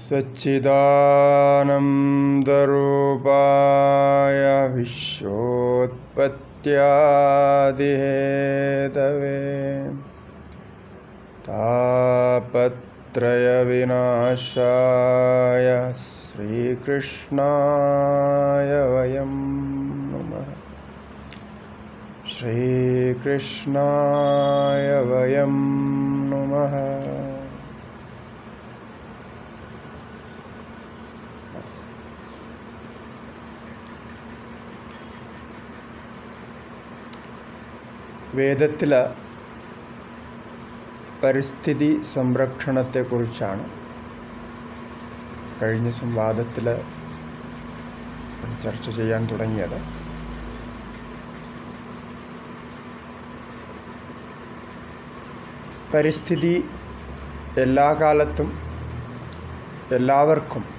सच्चिदानन्दरूपाय विश्वोत्पत्त्यादिहेतवे तापत्रयविनाशाय श्रीकृष्णाय वयं नमः श्रीकृष्णाय वयं नुमः വേദത്തിൽ പരിസ്ഥിതി സംരക്ഷണത്തെക്കുറിച്ചാണ് കഴിഞ്ഞ സംവാദത്തിൽ ചർച്ച ചെയ്യാൻ തുടങ്ങിയത് പരിസ്ഥിതി എല്ലാ കാലത്തും എല്ലാവർക്കും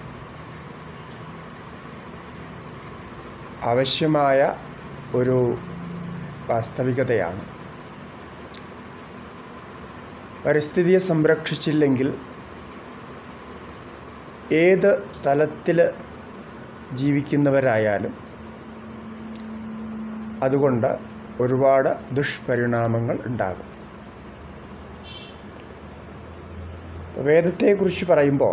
ആവശ്യമായ ഒരു വാസ്തവികതയാണ് പരിസ്ഥിതിയെ സംരക്ഷിച്ചില്ലെങ്കിൽ ഏത് തലത്തിൽ ജീവിക്കുന്നവരായാലും അതുകൊണ്ട് ഒരുപാട് ദുഷ്പരിണാമങ്ങൾ ഉണ്ടാകും വേദത്തെക്കുറിച്ച് പറയുമ്പോൾ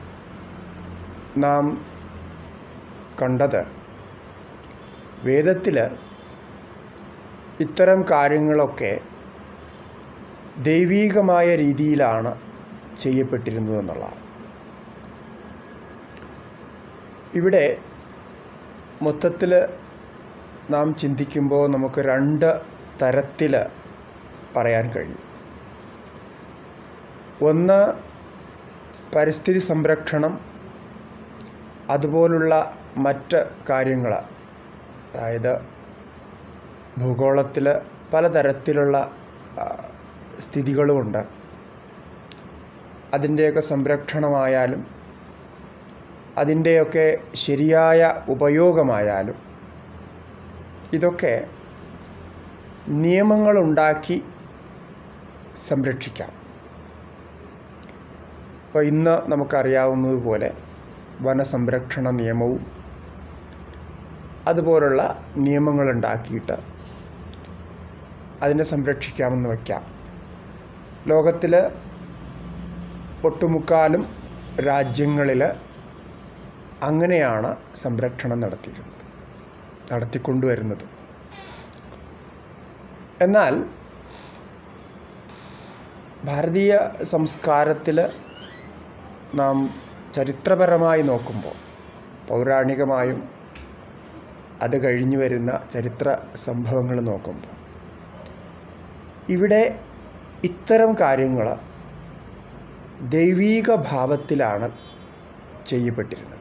നാം കണ്ടത് വേദത്തിൽ ഇത്തരം കാര്യങ്ങളൊക്കെ ദൈവീകമായ രീതിയിലാണ് ചെയ്യപ്പെട്ടിരുന്നത് എന്നുള്ളതാണ് ഇവിടെ മൊത്തത്തിൽ നാം ചിന്തിക്കുമ്പോൾ നമുക്ക് രണ്ട് തരത്തിൽ പറയാൻ കഴിയും ഒന്ന് പരിസ്ഥിതി സംരക്ഷണം അതുപോലുള്ള മറ്റ് കാര്യങ്ങൾ അതായത് ഭൂഗോളത്തിൽ പലതരത്തിലുള്ള സ്ഥിതികളുമുണ്ട് അതിൻ്റെയൊക്കെ സംരക്ഷണമായാലും അതിൻ്റെയൊക്കെ ശരിയായ ഉപയോഗമായാലും ഇതൊക്കെ നിയമങ്ങളുണ്ടാക്കി സംരക്ഷിക്കാം ഇപ്പോൾ ഇന്ന് നമുക്കറിയാവുന്നതുപോലെ വനസംരക്ഷണ നിയമവും അതുപോലുള്ള നിയമങ്ങളുണ്ടാക്കിയിട്ട് അതിനെ സംരക്ഷിക്കാമെന്ന് വയ്ക്കാം ലോകത്തിൽ ഒട്ടുമുക്കാലും രാജ്യങ്ങളിൽ അങ്ങനെയാണ് സംരക്ഷണം നടത്തിയിരുന്നത് നടത്തിക്കൊണ്ടുവരുന്നത് എന്നാൽ ഭാരതീയ സംസ്കാരത്തിൽ നാം ചരിത്രപരമായി നോക്കുമ്പോൾ പൗരാണികമായും അത് കഴിഞ്ഞു വരുന്ന ചരിത്ര സംഭവങ്ങൾ നോക്കുമ്പോൾ ഇവിടെ ഇത്തരം കാര്യങ്ങൾ ദൈവീക ഭാവത്തിലാണ് ചെയ്യപ്പെട്ടിരുന്നത്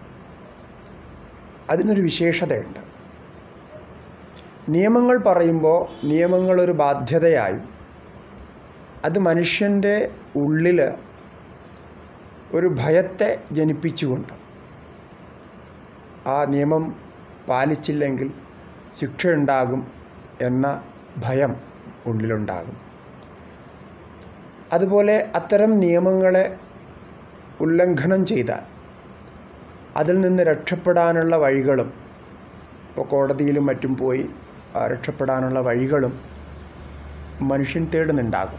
അതിനൊരു വിശേഷതയുണ്ട് നിയമങ്ങൾ പറയുമ്പോൾ നിയമങ്ങളൊരു ബാധ്യതയായും അത് മനുഷ്യൻ്റെ ഉള്ളിൽ ഒരു ഭയത്തെ ജനിപ്പിച്ചുകൊണ്ട് ആ നിയമം പാലിച്ചില്ലെങ്കിൽ ശിക്ഷയുണ്ടാകും എന്ന ഭയം ഉള്ളിലുണ്ടാകും അതുപോലെ അത്തരം നിയമങ്ങളെ ഉല്ലംഘനം ചെയ്താൽ അതിൽ നിന്ന് രക്ഷപ്പെടാനുള്ള വഴികളും ഇപ്പോൾ കോടതിയിലും മറ്റും പോയി രക്ഷപ്പെടാനുള്ള വഴികളും മനുഷ്യൻ തേടുന്നുണ്ടാകും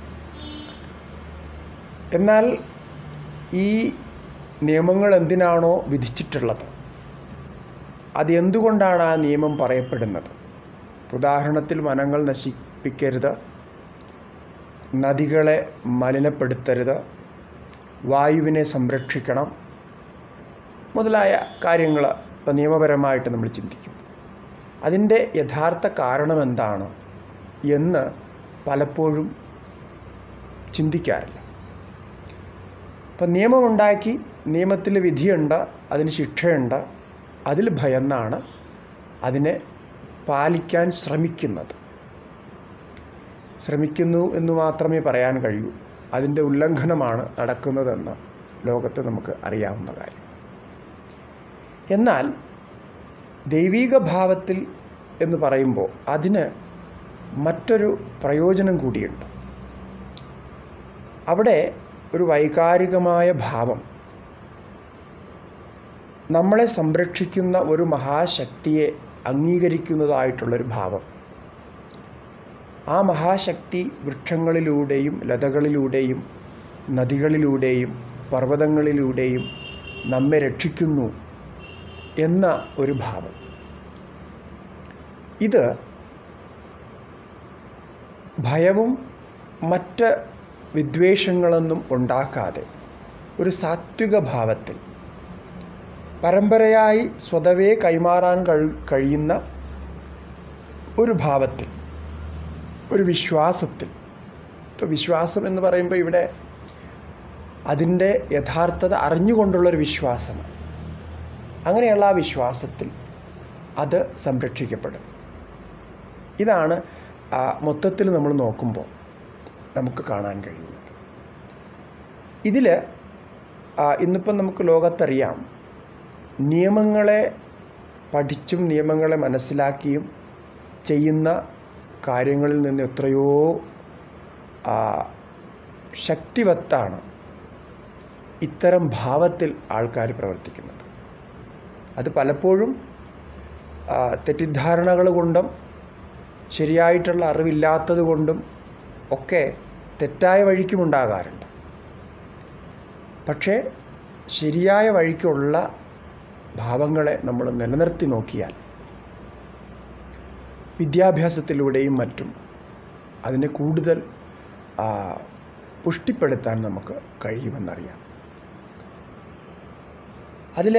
എന്നാൽ ഈ നിയമങ്ങൾ എന്തിനാണോ വിധിച്ചിട്ടുള്ളത് അത് എന്തുകൊണ്ടാണ് ആ നിയമം പറയപ്പെടുന്നത് ഉദാഹരണത്തിൽ വനങ്ങൾ നശിപ്പിക്കരുത് നദികളെ മലിനപ്പെടുത്തരുത് വായുവിനെ സംരക്ഷിക്കണം മുതലായ കാര്യങ്ങൾ ഇപ്പോൾ നിയമപരമായിട്ട് നമ്മൾ ചിന്തിക്കും അതിൻ്റെ യഥാർത്ഥ കാരണം എന്താണ് എന്ന് പലപ്പോഴും ചിന്തിക്കാറില്ല ഇപ്പം നിയമമുണ്ടാക്കി നിയമത്തിൽ വിധിയുണ്ട് അതിന് ശിക്ഷയുണ്ട് അതിൽ ഭയന്നാണ് അതിനെ പാലിക്കാൻ ശ്രമിക്കുന്നത് ശ്രമിക്കുന്നു എന്ന് മാത്രമേ പറയാൻ കഴിയൂ അതിൻ്റെ ഉല്ലംഘനമാണ് നടക്കുന്നതെന്ന് ലോകത്ത് നമുക്ക് അറിയാവുന്ന കാര്യം എന്നാൽ ദൈവീക ഭാവത്തിൽ എന്ന് പറയുമ്പോൾ അതിന് മറ്റൊരു പ്രയോജനം കൂടിയുണ്ട് അവിടെ ഒരു വൈകാരികമായ ഭാവം നമ്മളെ സംരക്ഷിക്കുന്ന ഒരു മഹാശക്തിയെ അംഗീകരിക്കുന്നതായിട്ടുള്ളൊരു ഭാവം ആ മഹാശക്തി വൃക്ഷങ്ങളിലൂടെയും ലതകളിലൂടെയും നദികളിലൂടെയും പർവ്വതങ്ങളിലൂടെയും നമ്മെ രക്ഷിക്കുന്നു എന്ന ഒരു ഭാവം ഇത് ഭയവും മറ്റ് വിദ്വേഷങ്ങളൊന്നും ഉണ്ടാക്കാതെ ഒരു സാത്വിക ഭാവത്തിൽ പരമ്പരയായി സ്വതവേ കൈമാറാൻ കഴി കഴിയുന്ന ഒരു ഭാവത്തിൽ ഒരു വിശ്വാസത്തിൽ ഇപ്പോൾ വിശ്വാസം എന്ന് പറയുമ്പോൾ ഇവിടെ അതിൻ്റെ യഥാർത്ഥത അറിഞ്ഞുകൊണ്ടുള്ളൊരു വിശ്വാസമാണ് അങ്ങനെയുള്ള ആ വിശ്വാസത്തിൽ അത് സംരക്ഷിക്കപ്പെടും ഇതാണ് മൊത്തത്തിൽ നമ്മൾ നോക്കുമ്പോൾ നമുക്ക് കാണാൻ കഴിയുന്നത് ഇതിൽ ഇന്നിപ്പം നമുക്ക് ലോകത്തറിയാം നിയമങ്ങളെ പഠിച്ചും നിയമങ്ങളെ മനസ്സിലാക്കിയും ചെയ്യുന്ന കാര്യങ്ങളിൽ നിന്ന് എത്രയോ ശക്തിവത്താണ് ഇത്തരം ഭാവത്തിൽ ആൾക്കാർ പ്രവർത്തിക്കുന്നത് അത് പലപ്പോഴും തെറ്റിദ്ധാരണകൾ കൊണ്ടും ശരിയായിട്ടുള്ള അറിവില്ലാത്തത് കൊണ്ടും ഒക്കെ തെറ്റായ വഴിക്കും ഉണ്ടാകാറുണ്ട് പക്ഷേ ശരിയായ വഴിക്കുള്ള ഭാവങ്ങളെ നമ്മൾ നിലനിർത്തി നോക്കിയാൽ വിദ്യാഭ്യാസത്തിലൂടെയും മറ്റും അതിനെ കൂടുതൽ പുഷ്ടിപ്പെടുത്താൻ നമുക്ക് കഴിയുമെന്നറിയാം അതിൽ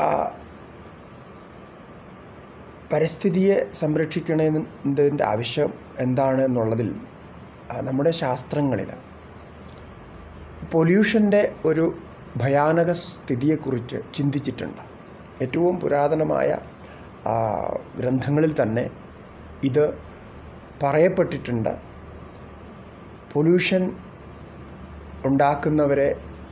പരിസ്ഥിതിയെ സംരക്ഷിക്കണതിൻ്റെ ആവശ്യം എന്താണ് എന്നുള്ളതിൽ നമ്മുടെ ശാസ്ത്രങ്ങളിൽ പൊല്യൂഷൻ്റെ ഒരു ഭയാനക സ്ഥിതിയെക്കുറിച്ച് ചിന്തിച്ചിട്ടുണ്ട് ഏറ്റവും പുരാതനമായ ഗ്രന്ഥങ്ങളിൽ തന്നെ ഇത് പറയപ്പെട്ടിട്ടുണ്ട് പൊല്യൂഷൻ ഉണ്ടാക്കുന്നവരെ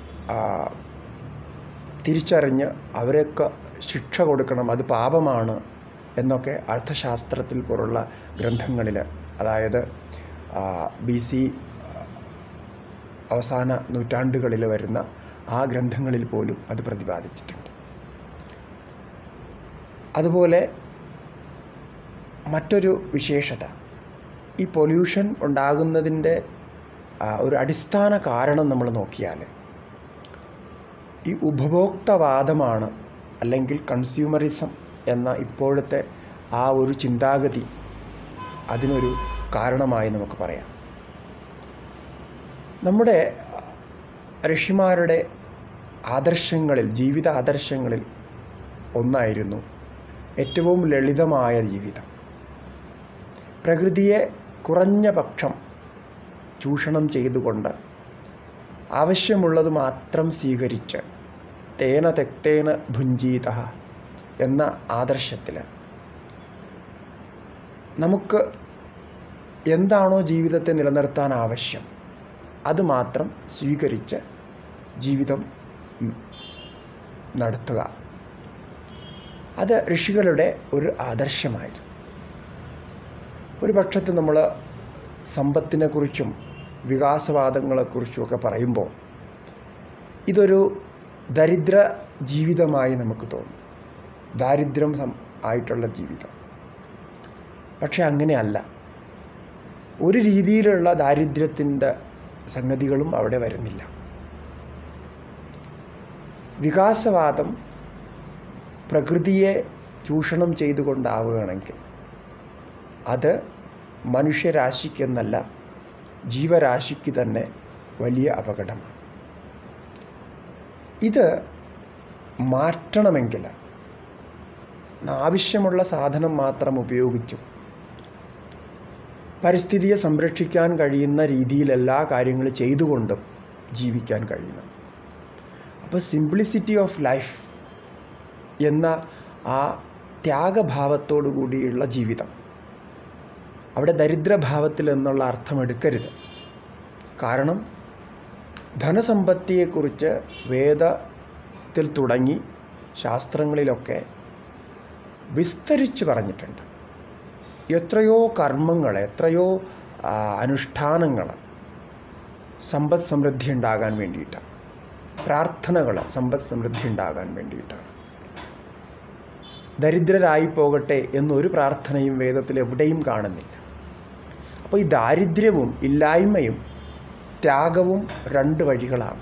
തിരിച്ചറിഞ്ഞ് അവരൊക്കെ ശിക്ഷ കൊടുക്കണം അത് പാപമാണ് എന്നൊക്കെ അർത്ഥശാസ്ത്രത്തിൽ പോലുള്ള ഗ്രന്ഥങ്ങളിൽ അതായത് ബി സി അവസാന നൂറ്റാണ്ടുകളിൽ വരുന്ന ആ ഗ്രന്ഥങ്ങളിൽ പോലും അത് പ്രതിപാദിച്ചിട്ടുണ്ട് അതുപോലെ മറ്റൊരു വിശേഷത ഈ പൊല്യൂഷൻ ഉണ്ടാകുന്നതിൻ്റെ ഒരു അടിസ്ഥാന കാരണം നമ്മൾ നോക്കിയാൽ ഈ ഉപഭോക്തവാദമാണ് അല്ലെങ്കിൽ കൺസ്യൂമറിസം എന്ന ഇപ്പോഴത്തെ ആ ഒരു ചിന്താഗതി അതിനൊരു കാരണമായി നമുക്ക് പറയാം നമ്മുടെ ഋഷിമാരുടെ ആദർശങ്ങളിൽ ജീവിത ആദർശങ്ങളിൽ ഒന്നായിരുന്നു ഏറ്റവും ലളിതമായ ജീവിതം പ്രകൃതിയെ കുറഞ്ഞ പക്ഷം ചൂഷണം ചെയ്തുകൊണ്ട് ആവശ്യമുള്ളത് മാത്രം സ്വീകരിച്ച് തേന തെക്തേന ഭുഞ്ചീത എന്ന ആദർശത്തിൽ നമുക്ക് എന്താണോ ജീവിതത്തെ നിലനിർത്താൻ ആവശ്യം അത് മാത്രം സ്വീകരിച്ച് ജീവിതം നടത്തുക അത് ഋഷികളുടെ ഒരു ആദർശമായിരുന്നു ഒരു പക്ഷത്ത് നമ്മൾ സമ്പത്തിനെക്കുറിച്ചും വികാസവാദങ്ങളെക്കുറിച്ചുമൊക്കെ പറയുമ്പോൾ ഇതൊരു ദരിദ്ര ജീവിതമായി നമുക്ക് തോന്നും ദാരിദ്ര്യം ആയിട്ടുള്ള ജീവിതം പക്ഷെ അങ്ങനെയല്ല ഒരു രീതിയിലുള്ള ദാരിദ്ര്യത്തിൻ്റെ സംഗതികളും അവിടെ വരുന്നില്ല വികാസവാദം പ്രകൃതിയെ ചൂഷണം ചെയ്തുകൊണ്ടാവുകയാണെങ്കിൽ അത് മനുഷ്യരാശിക്കെന്നല്ല ജീവരാശിക്ക് തന്നെ വലിയ അപകടമാണ് ഇത് മാറ്റണമെങ്കിൽ ആവശ്യമുള്ള സാധനം മാത്രം ഉപയോഗിച്ചും പരിസ്ഥിതിയെ സംരക്ഷിക്കാൻ കഴിയുന്ന രീതിയിൽ എല്ലാ കാര്യങ്ങളും ചെയ്തുകൊണ്ടും ജീവിക്കാൻ കഴിയണം അപ്പോൾ സിംപ്ലിസിറ്റി ഓഫ് ലൈഫ് എന്ന ആ ത്യാഗഭാവത്തോടു കൂടിയുള്ള ജീവിതം അവിടെ ദരിദ്രഭാവത്തിൽ എന്നുള്ള അർത്ഥം എടുക്കരുത് കാരണം ധനസമ്പത്തിയെക്കുറിച്ച് വേദത്തിൽ തുടങ്ങി ശാസ്ത്രങ്ങളിലൊക്കെ വിസ്തരിച്ച് പറഞ്ഞിട്ടുണ്ട് എത്രയോ കർമ്മങ്ങൾ എത്രയോ അനുഷ്ഠാനങ്ങൾ സമ്പദ് സമൃദ്ധി ഉണ്ടാകാൻ വേണ്ടിയിട്ടാണ് പ്രാർത്ഥനകൾ സമ്പദ് സമൃദ്ധി ഉണ്ടാകാൻ വേണ്ടിയിട്ടാണ് ദരിദ്രരായി പോകട്ടെ എന്നൊരു പ്രാർത്ഥനയും വേദത്തിൽ എവിടെയും കാണുന്നില്ല അപ്പോൾ ഈ ദാരിദ്ര്യവും ഇല്ലായ്മയും ത്യാഗവും രണ്ട് വഴികളാണ്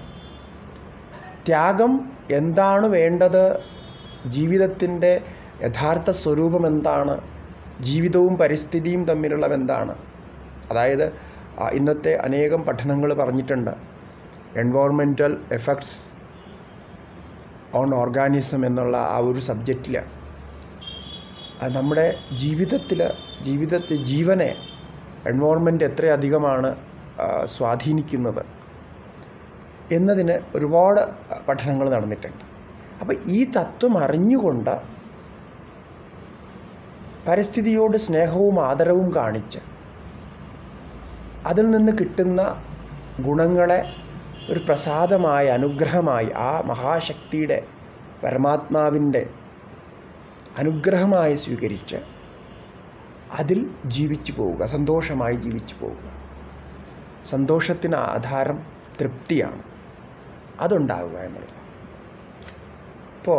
ത്യാഗം എന്താണ് വേണ്ടത് ജീവിതത്തിൻ്റെ യഥാർത്ഥ സ്വരൂപം എന്താണ് ജീവിതവും പരിസ്ഥിതിയും തമ്മിലുള്ള എന്താണ് അതായത് ആ, ഇന്നത്തെ അനേകം പഠനങ്ങൾ പറഞ്ഞിട്ടുണ്ട് എൻവോൺമെൻറ്റൽ എഫക്ട്സ് ഓൺ ഓർഗാനിസം എന്നുള്ള ആ ഒരു സബ്ജക്റ്റിൽ നമ്മുടെ ജീവിതത്തിൽ ജീവിതത്തിൽ ജീവനെ എൻവോൺമെൻറ്റ് എത്രയധികമാണ് ആ, സ്വാധീനിക്കുന്നത് എന്നതിന് ഒരുപാട് പഠനങ്ങൾ നടന്നിട്ടുണ്ട് അപ്പോൾ ഈ തത്വം അറിഞ്ഞുകൊണ്ട് പരിസ്ഥിതിയോട് സ്നേഹവും ആദരവും കാണിച്ച് അതിൽ നിന്ന് കിട്ടുന്ന ഗുണങ്ങളെ ഒരു പ്രസാദമായി അനുഗ്രഹമായി ആ മഹാശക്തിയുടെ പരമാത്മാവിൻ്റെ അനുഗ്രഹമായി സ്വീകരിച്ച് അതിൽ ജീവിച്ചു പോവുക സന്തോഷമായി ജീവിച്ചു പോവുക സന്തോഷത്തിന് ആധാരം തൃപ്തിയാണ് അതുണ്ടാവുക എന്നുള്ളത് ഇപ്പോൾ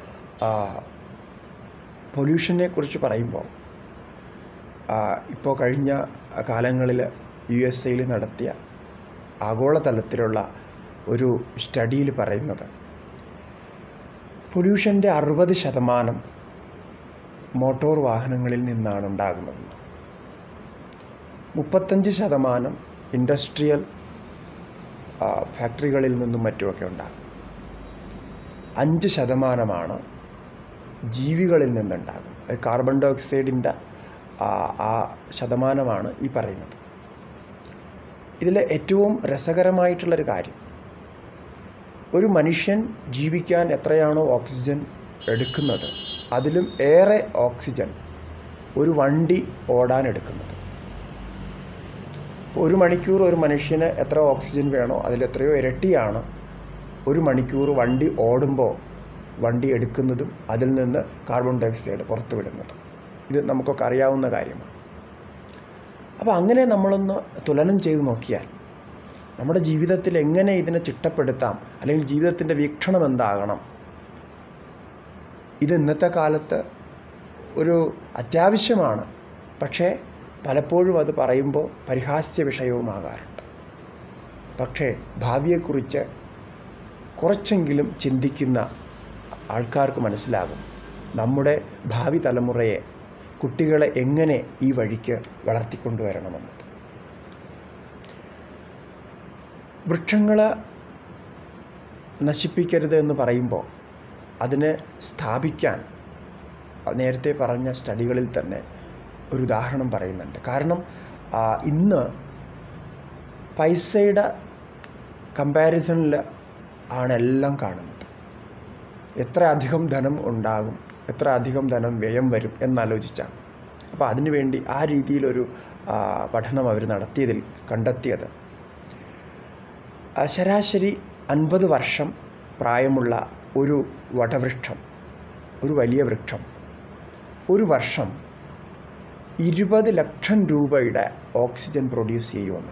പൊല്യൂഷനെ കുറിച്ച് പറയുമ്പോൾ ഇപ്പോൾ കഴിഞ്ഞ കാലങ്ങളിൽ യു എസ് എയിൽ നടത്തിയ ആഗോളതലത്തിലുള്ള ഒരു സ്റ്റഡിയിൽ പറയുന്നത് പൊല്യൂഷൻ്റെ അറുപത് ശതമാനം മോട്ടോർ വാഹനങ്ങളിൽ നിന്നാണ് ഉണ്ടാകുന്നത് മുപ്പത്തഞ്ച് ശതമാനം ഇൻഡസ്ട്രിയൽ ഫാക്ടറികളിൽ നിന്നും മറ്റുമൊക്കെ ഉണ്ടാകും അഞ്ച് ശതമാനമാണ് ജീവികളിൽ നിന്നുണ്ടാകും അത് കാർബൺ ഡൈ ഓക്സൈഡിൻ്റെ ആ ശതമാനമാണ് ഈ പറയുന്നത് ഇതിൽ ഏറ്റവും രസകരമായിട്ടുള്ളൊരു കാര്യം ഒരു മനുഷ്യൻ ജീവിക്കാൻ എത്രയാണോ ഓക്സിജൻ എടുക്കുന്നത് അതിലും ഏറെ ഓക്സിജൻ ഒരു വണ്ടി ഓടാൻ എടുക്കുന്നത് ഒരു മണിക്കൂർ ഒരു മനുഷ്യന് എത്ര ഓക്സിജൻ വേണോ അതിലെത്രയോ ഇരട്ടിയാണ് ഒരു മണിക്കൂർ വണ്ടി ഓടുമ്പോൾ വണ്ടി എടുക്കുന്നതും അതിൽ നിന്ന് കാർബൺ ഡൈ ഓക്സൈഡ് പുറത്തു വിടുന്നതും ഇത് നമുക്കൊക്കെ അറിയാവുന്ന കാര്യമാണ് അപ്പോൾ അങ്ങനെ നമ്മളൊന്ന് തുലനം ചെയ്ത് നോക്കിയാൽ നമ്മുടെ ജീവിതത്തിൽ എങ്ങനെ ഇതിനെ ചിട്ടപ്പെടുത്താം അല്ലെങ്കിൽ ജീവിതത്തിൻ്റെ വീക്ഷണം എന്താകണം ഇത് ഇന്നത്തെ കാലത്ത് ഒരു അത്യാവശ്യമാണ് പക്ഷേ പലപ്പോഴും അത് പറയുമ്പോൾ പരിഹാസ്യ വിഷയവുമാകാറുണ്ട് പക്ഷേ ഭാവിയെക്കുറിച്ച് കുറച്ചെങ്കിലും ചിന്തിക്കുന്ന ആൾക്കാർക്ക് മനസ്സിലാകും നമ്മുടെ ഭാവി തലമുറയെ കുട്ടികളെ എങ്ങനെ ഈ വഴിക്ക് വളർത്തിക്കൊണ്ടുവരണമെന്നത് വൃക്ഷങ്ങൾ നശിപ്പിക്കരുത് എന്ന് പറയുമ്പോൾ അതിനെ സ്ഥാപിക്കാൻ നേരത്തെ പറഞ്ഞ സ്റ്റഡികളിൽ തന്നെ ഒരു ഉദാഹരണം പറയുന്നുണ്ട് കാരണം ആ, ഇന്ന് പൈസയുടെ കമ്പാരിസണിൽ ആണ് എല്ലാം കാണുന്നത് എത്ര അധികം ധനം ഉണ്ടാകും എത്ര അധികം ധനം വ്യയം വരും എന്നാലോചിച്ചാണ് അപ്പോൾ അതിനുവേണ്ടി ആ രീതിയിലൊരു ആ, പഠനം അവർ നടത്തിയതിൽ കണ്ടെത്തിയത് ആ, ശരാശരി അൻപത് വർഷം പ്രായമുള്ള ഒരു വടവൃക്ഷം ഒരു വലിയ വൃക്ഷം ഒരു വർഷം ഇരുപത് ലക്ഷം രൂപയുടെ ഓക്സിജൻ പ്രൊഡ്യൂസ് ചെയ്യുമെന്ന്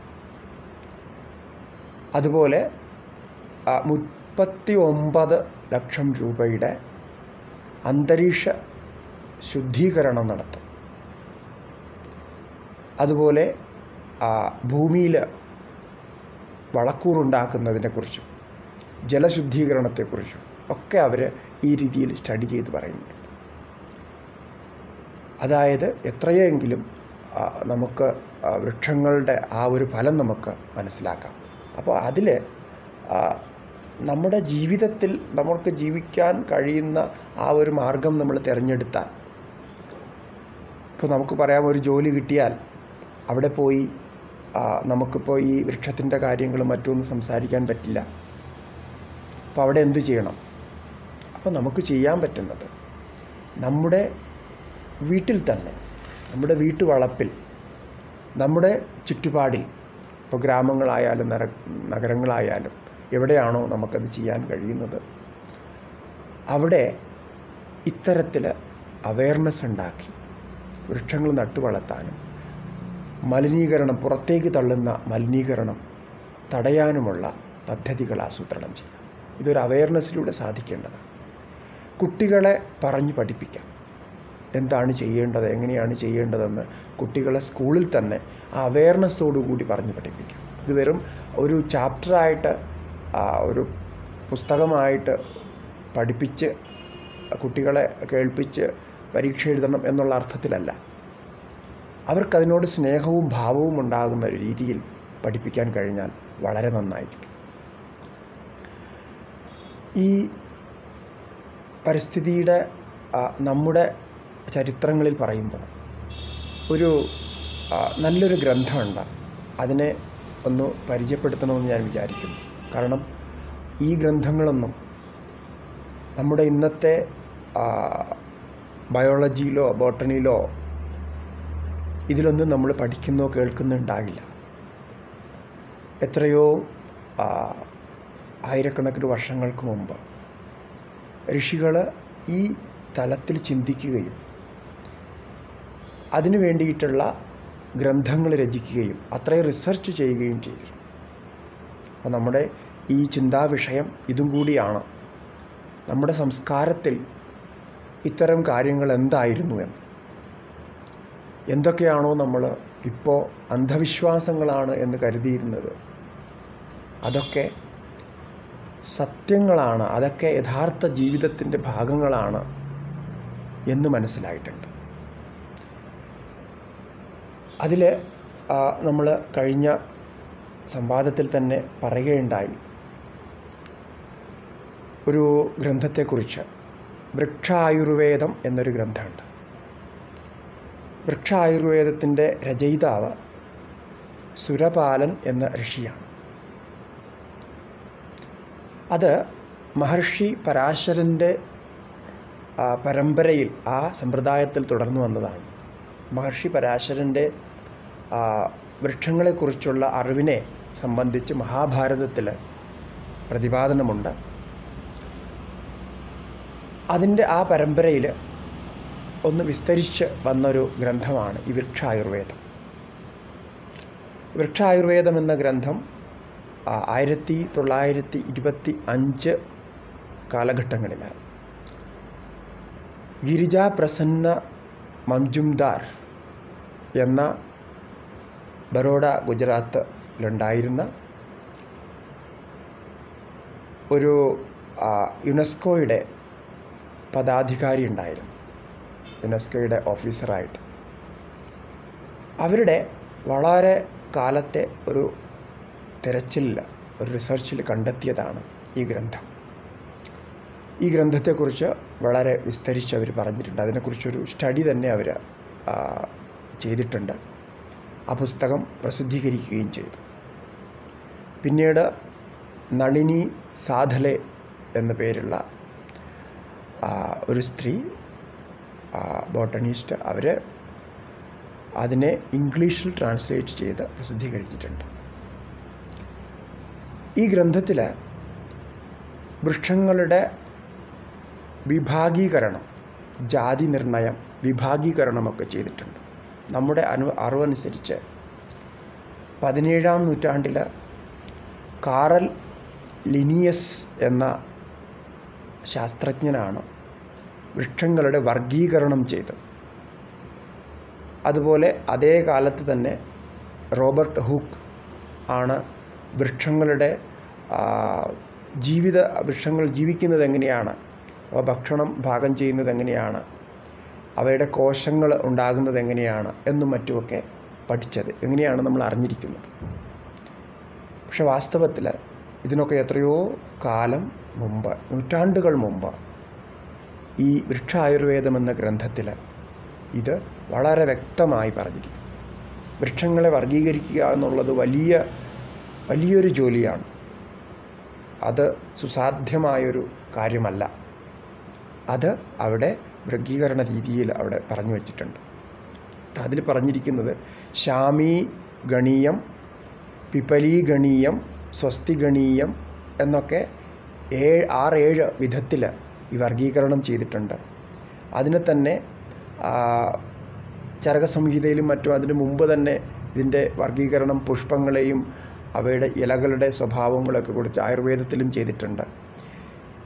അതുപോലെ ആ, മുപ്പത്തി ഒമ്പത് ലക്ഷം രൂപയുടെ അന്തരീക്ഷ ശുദ്ധീകരണം നടത്തും അതുപോലെ ഭൂമിയിൽ വളക്കൂറുണ്ടാക്കുന്നതിനെക്കുറിച്ചും ജലശുദ്ധീകരണത്തെക്കുറിച്ചും ഒക്കെ അവർ ഈ രീതിയിൽ സ്റ്റഡി ചെയ്ത് പറയുന്നുണ്ട് അതായത് എത്രയെങ്കിലും ആ, നമുക്ക് ആ, വൃക്ഷങ്ങളുടെ ആ ഒരു ഫലം നമുക്ക് മനസ്സിലാക്കാം അപ്പോൾ അതിൽ നമ്മുടെ ജീവിതത്തിൽ നമ്മൾക്ക് ജീവിക്കാൻ കഴിയുന്ന ആ ഒരു മാർഗം നമ്മൾ തിരഞ്ഞെടുത്താൽ ഇപ്പോൾ നമുക്ക് പറയാം ഒരു ജോലി കിട്ടിയാൽ അവിടെ പോയി ആ, നമുക്കിപ്പോൾ ഈ വൃക്ഷത്തിൻ്റെ കാര്യങ്ങളും മറ്റൊന്നും സംസാരിക്കാൻ പറ്റില്ല അപ്പോൾ അവിടെ എന്ത് ചെയ്യണം അപ്പോൾ നമുക്ക് ചെയ്യാൻ പറ്റുന്നത് നമ്മുടെ വീട്ടിൽ തന്നെ നമ്മുടെ വീട്ടുവളപ്പിൽ നമ്മുടെ ചുറ്റുപാടിൽ ഇപ്പോൾ ഗ്രാമങ്ങളായാലും നര നഗരങ്ങളായാലും എവിടെയാണോ നമുക്കത് ചെയ്യാൻ കഴിയുന്നത് അവിടെ ഇത്തരത്തിൽ അവയർനെസ് ഉണ്ടാക്കി വൃക്ഷങ്ങൾ നട്ടു വളർത്താനും മലിനീകരണം പുറത്തേക്ക് തള്ളുന്ന മലിനീകരണം തടയാനുമുള്ള പദ്ധതികൾ ആസൂത്രണം ചെയ്യാം ഇതൊരു അവയർനെസ്സിലൂടെ സാധിക്കേണ്ടതാണ് കുട്ടികളെ പറഞ്ഞ് പഠിപ്പിക്കാം എന്താണ് ചെയ്യേണ്ടത് എങ്ങനെയാണ് ചെയ്യേണ്ടതെന്ന് കുട്ടികളെ സ്കൂളിൽ തന്നെ ആ അവയർനെസ്സോടു കൂടി പറഞ്ഞ് പഠിപ്പിക്കാം ഇത് വെറും ഒരു ചാപ്റ്ററായിട്ട് ആ, ഒരു പുസ്തകമായിട്ട് പഠിപ്പിച്ച് കുട്ടികളെ കേൾപ്പിച്ച് പരീക്ഷ എഴുതണം എന്നുള്ള അർത്ഥത്തിലല്ല അവർക്കതിനോട് സ്നേഹവും ഭാവവും ഉണ്ടാകുന്ന ഒരു രീതിയിൽ പഠിപ്പിക്കാൻ കഴിഞ്ഞാൽ വളരെ നന്നായിരിക്കും ഈ പരിസ്ഥിതിയുടെ ആ, നമ്മുടെ ചരിത്രങ്ങളിൽ പറയുമ്പോൾ ഒരു ആ, നല്ലൊരു ഗ്രന്ഥമുണ്ട് അതിനെ ഒന്ന് പരിചയപ്പെടുത്തണമെന്ന് ഞാൻ വിചാരിക്കുന്നു കാരണം ഈ ഗ്രന്ഥങ്ങളൊന്നും നമ്മുടെ ഇന്നത്തെ ആ, ബയോളജിയിലോ ബോട്ടണിയിലോ ഇതിലൊന്നും നമ്മൾ പഠിക്കുന്നോ കേൾക്കുന്നുണ്ടാകില്ല എത്രയോ ആ, ആയിരക്കണക്കിന് വർഷങ്ങൾക്ക് മുമ്പ് ഋഷികൾ ഈ തലത്തിൽ ചിന്തിക്കുകയും അതിനു വേണ്ടിയിട്ടുള്ള ഗ്രന്ഥങ്ങൾ രചിക്കുകയും അത്രയും റിസർച്ച് ചെയ്യുകയും ചെയ്തിരുന്നു അപ്പോൾ നമ്മുടെ ഈ ചിന്താ വിഷയം ഇതും കൂടിയാണ് നമ്മുടെ സംസ്കാരത്തിൽ ഇത്തരം കാര്യങ്ങൾ എന്തായിരുന്നു എന്ന് എന്തൊക്കെയാണോ നമ്മൾ ഇപ്പോൾ അന്ധവിശ്വാസങ്ങളാണ് എന്ന് കരുതിയിരുന്നത് അതൊക്കെ സത്യങ്ങളാണ് അതൊക്കെ യഥാർത്ഥ ജീവിതത്തിൻ്റെ ഭാഗങ്ങളാണ് എന്ന് മനസ്സിലായിട്ടുണ്ട് അതിൽ നമ്മൾ കഴിഞ്ഞ സംവാദത്തിൽ തന്നെ പറയുകയുണ്ടായി ഒരു ഗ്രന്ഥത്തെക്കുറിച്ച് വൃക്ഷായുർവേദം എന്നൊരു ഗ്രന്ഥമുണ്ട് വൃക്ഷായുർവേദത്തിൻ്റെ രചയിതാവ് സുരപാലൻ എന്ന ഋഷിയാണ് അത് മഹർഷി പരാശരൻ്റെ ആ, പരമ്പരയിൽ ആ സമ്പ്രദായത്തിൽ തുടർന്നു വന്നതാണ് മഹർഷി പരാശരൻ്റെ ആ, വൃക്ഷങ്ങളെക്കുറിച്ചുള്ള അറിവിനെ സംബന്ധിച്ച് മഹാഭാരതത്തിൽ പ്രതിപാദനമുണ്ട് അതിൻ്റെ ആ പരമ്പരയിൽ ഒന്ന് വിസ്തരിച്ച് വന്നൊരു ഗ്രന്ഥമാണ് ഈ വൃക്ഷായുർവേദം വൃക്ഷായുർവേദം എന്ന ഗ്രന്ഥം ആ, ആയിരത്തി തൊള്ളായിരത്തി ഇരുപത്തി അഞ്ച് കാലഘട്ടങ്ങളിലാണ് ഗിരിജ പ്രസന്ന മംജുംദാർ എന്ന ബറോഡ ഗുജറാത്തിലുണ്ടായിരുന്ന ഒരു ആ, യുനെസ്കോയുടെ പദാധികാരി ഉണ്ടായിരുന്നു യുനെസ്കോയുടെ ഓഫീസറായിട്ട് അവരുടെ വളരെ കാലത്തെ ഒരു തിരച്ചിലിൽ ഒരു റിസർച്ചിൽ കണ്ടെത്തിയതാണ് ഈ ഗ്രന്ഥം ഈ ഗ്രന്ഥത്തെക്കുറിച്ച് വളരെ വിസ്തരിച്ച് അവർ പറഞ്ഞിട്ടുണ്ട് അതിനെക്കുറിച്ചൊരു സ്റ്റഡി തന്നെ അവർ ചെയ്തിട്ടുണ്ട് ആ പുസ്തകം പ്രസിദ്ധീകരിക്കുകയും ചെയ്തു പിന്നീട് നളിനി സാധലെ എന്ന പേരുള്ള ആ, ഒരു സ്ത്രീ ബോട്ടണിസ്റ്റ് അവർ അതിനെ ഇംഗ്ലീഷിൽ ട്രാൻസ്ലേറ്റ് ചെയ്ത് പ്രസിദ്ധീകരിച്ചിട്ടുണ്ട് ഈ ഗ്രന്ഥത്തിൽ വൃക്ഷങ്ങളുടെ വിഭാഗീകരണം ജാതി നിർണയം വിഭാഗീകരണമൊക്കെ ചെയ്തിട്ടുണ്ട് നമ്മുടെ അനു അറിവനുസരിച്ച് പതിനേഴാം നൂറ്റാണ്ടിൽ കാറൽ ലിനിയസ് എന്ന ശാസ്ത്രജ്ഞനാണ് വൃക്ഷങ്ങളുടെ വർഗീകരണം ചെയ്തത് അതുപോലെ അതേ കാലത്ത് തന്നെ റോബർട്ട് ഹൂക്ക് ആണ് വൃക്ഷങ്ങളുടെ ആ, ജീവിത വൃക്ഷങ്ങൾ ജീവിക്കുന്നത് എങ്ങനെയാണ് അവ ഭക്ഷണം പാകം ചെയ്യുന്നത് എങ്ങനെയാണ് അവയുടെ കോശങ്ങൾ ഉണ്ടാകുന്നത് എങ്ങനെയാണ് എന്നും മറ്റുമൊക്കെ പഠിച്ചത് എങ്ങനെയാണ് നമ്മൾ അറിഞ്ഞിരിക്കുന്നത് പക്ഷെ വാസ്തവത്തിൽ ഇതിനൊക്കെ എത്രയോ കാലം മുമ്പ് നൂറ്റാണ്ടുകൾ മുമ്പ് ഈ വൃക്ഷായുർവേദം എന്ന ഗ്രന്ഥത്തിൽ ഇത് വളരെ വ്യക്തമായി പറഞ്ഞിരിക്കുന്നു വൃക്ഷങ്ങളെ വർഗീകരിക്കുക എന്നുള്ളത് വലിയ വലിയൊരു ജോലിയാണ് അത് സുസാധ്യമായൊരു കാര്യമല്ല അത് അവിടെ വർഗീകരണ രീതിയിൽ അവിടെ പറഞ്ഞു വച്ചിട്ടുണ്ട് അതിൽ പറഞ്ഞിരിക്കുന്നത് ശാമി ഗണീയം പിപലി ഗണീയം സ്വസ്തി ഗണീയം എന്നൊക്കെ ഏഴ് ആറ് ഏഴ് വിധത്തിൽ ഈ വർഗീകരണം ചെയ്തിട്ടുണ്ട് അതിനെ തന്നെ ആ, ചരകസംഹിതയിലും മറ്റും അതിനു മുമ്പ് തന്നെ ഇതിൻ്റെ വർഗീകരണം പുഷ്പങ്ങളെയും അവയുടെ ഇലകളുടെ സ്വഭാവങ്ങളൊക്കെ കുറിച്ച് ആയുർവേദത്തിലും ചെയ്തിട്ടുണ്ട്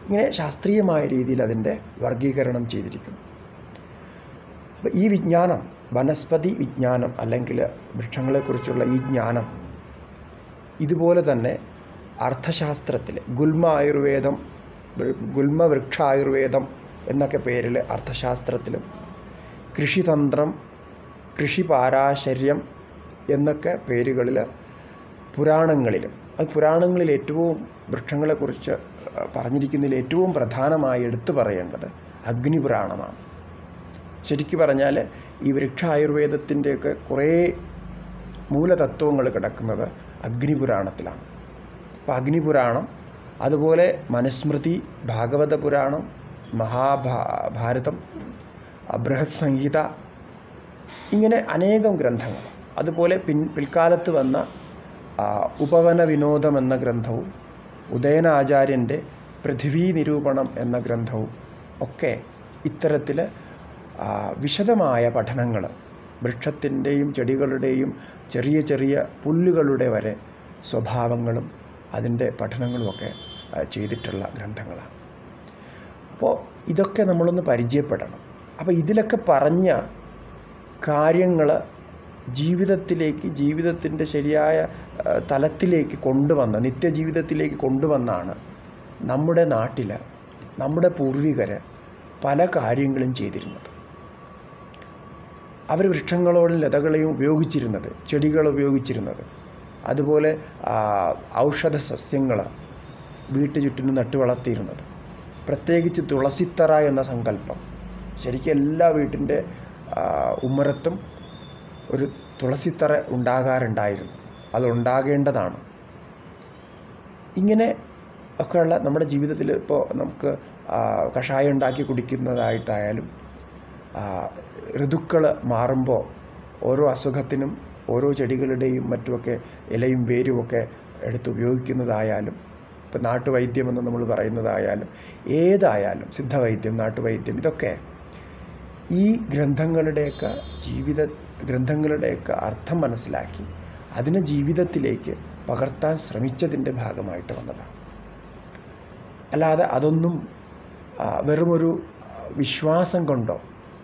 ഇങ്ങനെ ശാസ്ത്രീയമായ രീതിയിൽ അതിൻ്റെ വർഗീകരണം ചെയ്തിരിക്കുന്നു അപ്പോൾ ഈ വിജ്ഞാനം വനസ്പതി വിജ്ഞാനം അല്ലെങ്കിൽ വൃക്ഷങ്ങളെക്കുറിച്ചുള്ള ഈ ജ്ഞാനം ഇതുപോലെ തന്നെ അർത്ഥശാസ്ത്രത്തിൽ ഗുൽമ ആയുർവേദം ഗുൽമ വൃക്ഷ ആയുർവേദം എന്നൊക്കെ പേരിൽ അർത്ഥശാസ്ത്രത്തിലും കൃഷിതന്ത്രം കൃഷിപാരാശര്യം എന്നൊക്കെ പേരുകളിൽ പുരാണങ്ങളിലും അത് പുരാണങ്ങളിൽ ഏറ്റവും വൃക്ഷങ്ങളെക്കുറിച്ച് പറഞ്ഞിരിക്കുന്നതിൽ ഏറ്റവും പ്രധാനമായി എടുത്തു പറയേണ്ടത് അഗ്നിപുരാണമാണ് ശരിക്കു പറഞ്ഞാൽ ഈ വൃക്ഷ ആയുർവേദത്തിൻ്റെയൊക്കെ കുറേ മൂലതത്വങ്ങൾ കിടക്കുന്നത് അഗ്നിപുരാണത്തിലാണ് അപ്പോൾ അഗ്നിപുരാണം അതുപോലെ മനുസ്മൃതി ഭാഗവത പുരാണം മഹാഭാ ഭാരതം ബൃഹത് സംഹിത ഇങ്ങനെ അനേകം ഗ്രന്ഥങ്ങൾ അതുപോലെ പിൻ പിൽക്കാലത്ത് വന്ന ഉപവന വിനോദം എന്ന ഗ്രന്ഥവും ഉദയനാചാര്യൻ്റെ പൃഥിവീ നിരൂപണം എന്ന ഗ്രന്ഥവും ഒക്കെ ഇത്തരത്തിൽ വിശദമായ പഠനങ്ങൾ വൃക്ഷത്തിൻ്റെയും ചെടികളുടെയും ചെറിയ ചെറിയ പുല്ലുകളുടെ വരെ സ്വഭാവങ്ങളും അതിൻ്റെ പഠനങ്ങളുമൊക്കെ ചെയ്തിട്ടുള്ള ഗ്രന്ഥങ്ങളാണ് അപ്പോൾ ഇതൊക്കെ നമ്മളൊന്ന് പരിചയപ്പെടണം അപ്പോൾ ഇതിലൊക്കെ പറഞ്ഞ കാര്യങ്ങൾ ജീവിതത്തിലേക്ക് ജീവിതത്തിൻ്റെ ശരിയായ തലത്തിലേക്ക് കൊണ്ടുവന്ന നിത്യജീവിതത്തിലേക്ക് കൊണ്ടുവന്നാണ് നമ്മുടെ നാട്ടിൽ നമ്മുടെ പൂർവികർ പല കാര്യങ്ങളും ചെയ്തിരുന്നത് അവർ വൃക്ഷങ്ങളോടും ലതകളെയും ഉപയോഗിച്ചിരുന്നത് ചെടികൾ ഉപയോഗിച്ചിരുന്നത് അതുപോലെ ഔഷധ സസ്യങ്ങൾ വീട്ടു ചുറ്റിനും നട്ടു വളർത്തിയിരുന്നത് പ്രത്യേകിച്ച് തുളസിത്തറ എന്ന സങ്കല്പം ശരിക്കും എല്ലാ വീട്ടിൻ്റെ ഉമ്മറത്തും ഒരു തുളസിത്തറ ഉണ്ടാകാറുണ്ടായിരുന്നു അതുണ്ടാകേണ്ടതാണ് ഇങ്ങനെ ഒക്കെയുള്ള നമ്മുടെ ജീവിതത്തിൽ ഇപ്പോൾ നമുക്ക് കഷായം ഉണ്ടാക്കി കുടിക്കുന്നതായിട്ടായാലും ഋതുക്കൾ മാറുമ്പോൾ ഓരോ അസുഖത്തിനും ഓരോ ചെടികളുടെയും മറ്റുമൊക്കെ ഇലയും വേരുമൊക്കെ എടുത്ത് ഉപയോഗിക്കുന്നതായാലും ഇപ്പം നാട്ടുവൈദ്യമെന്ന് നമ്മൾ പറയുന്നതായാലും ഏതായാലും സിദ്ധവൈദ്യം നാട്ടുവൈദ്യം ഇതൊക്കെ ഈ ഗ്രന്ഥങ്ങളുടെയൊക്കെ ജീവിത ഗ്രന്ഥങ്ങളുടെയൊക്കെ അർത്ഥം മനസ്സിലാക്കി അതിനെ ജീവിതത്തിലേക്ക് പകർത്താൻ ശ്രമിച്ചതിൻ്റെ ഭാഗമായിട്ട് വന്നതാണ് അല്ലാതെ അതൊന്നും വെറുമൊരു വിശ്വാസം കൊണ്ടോ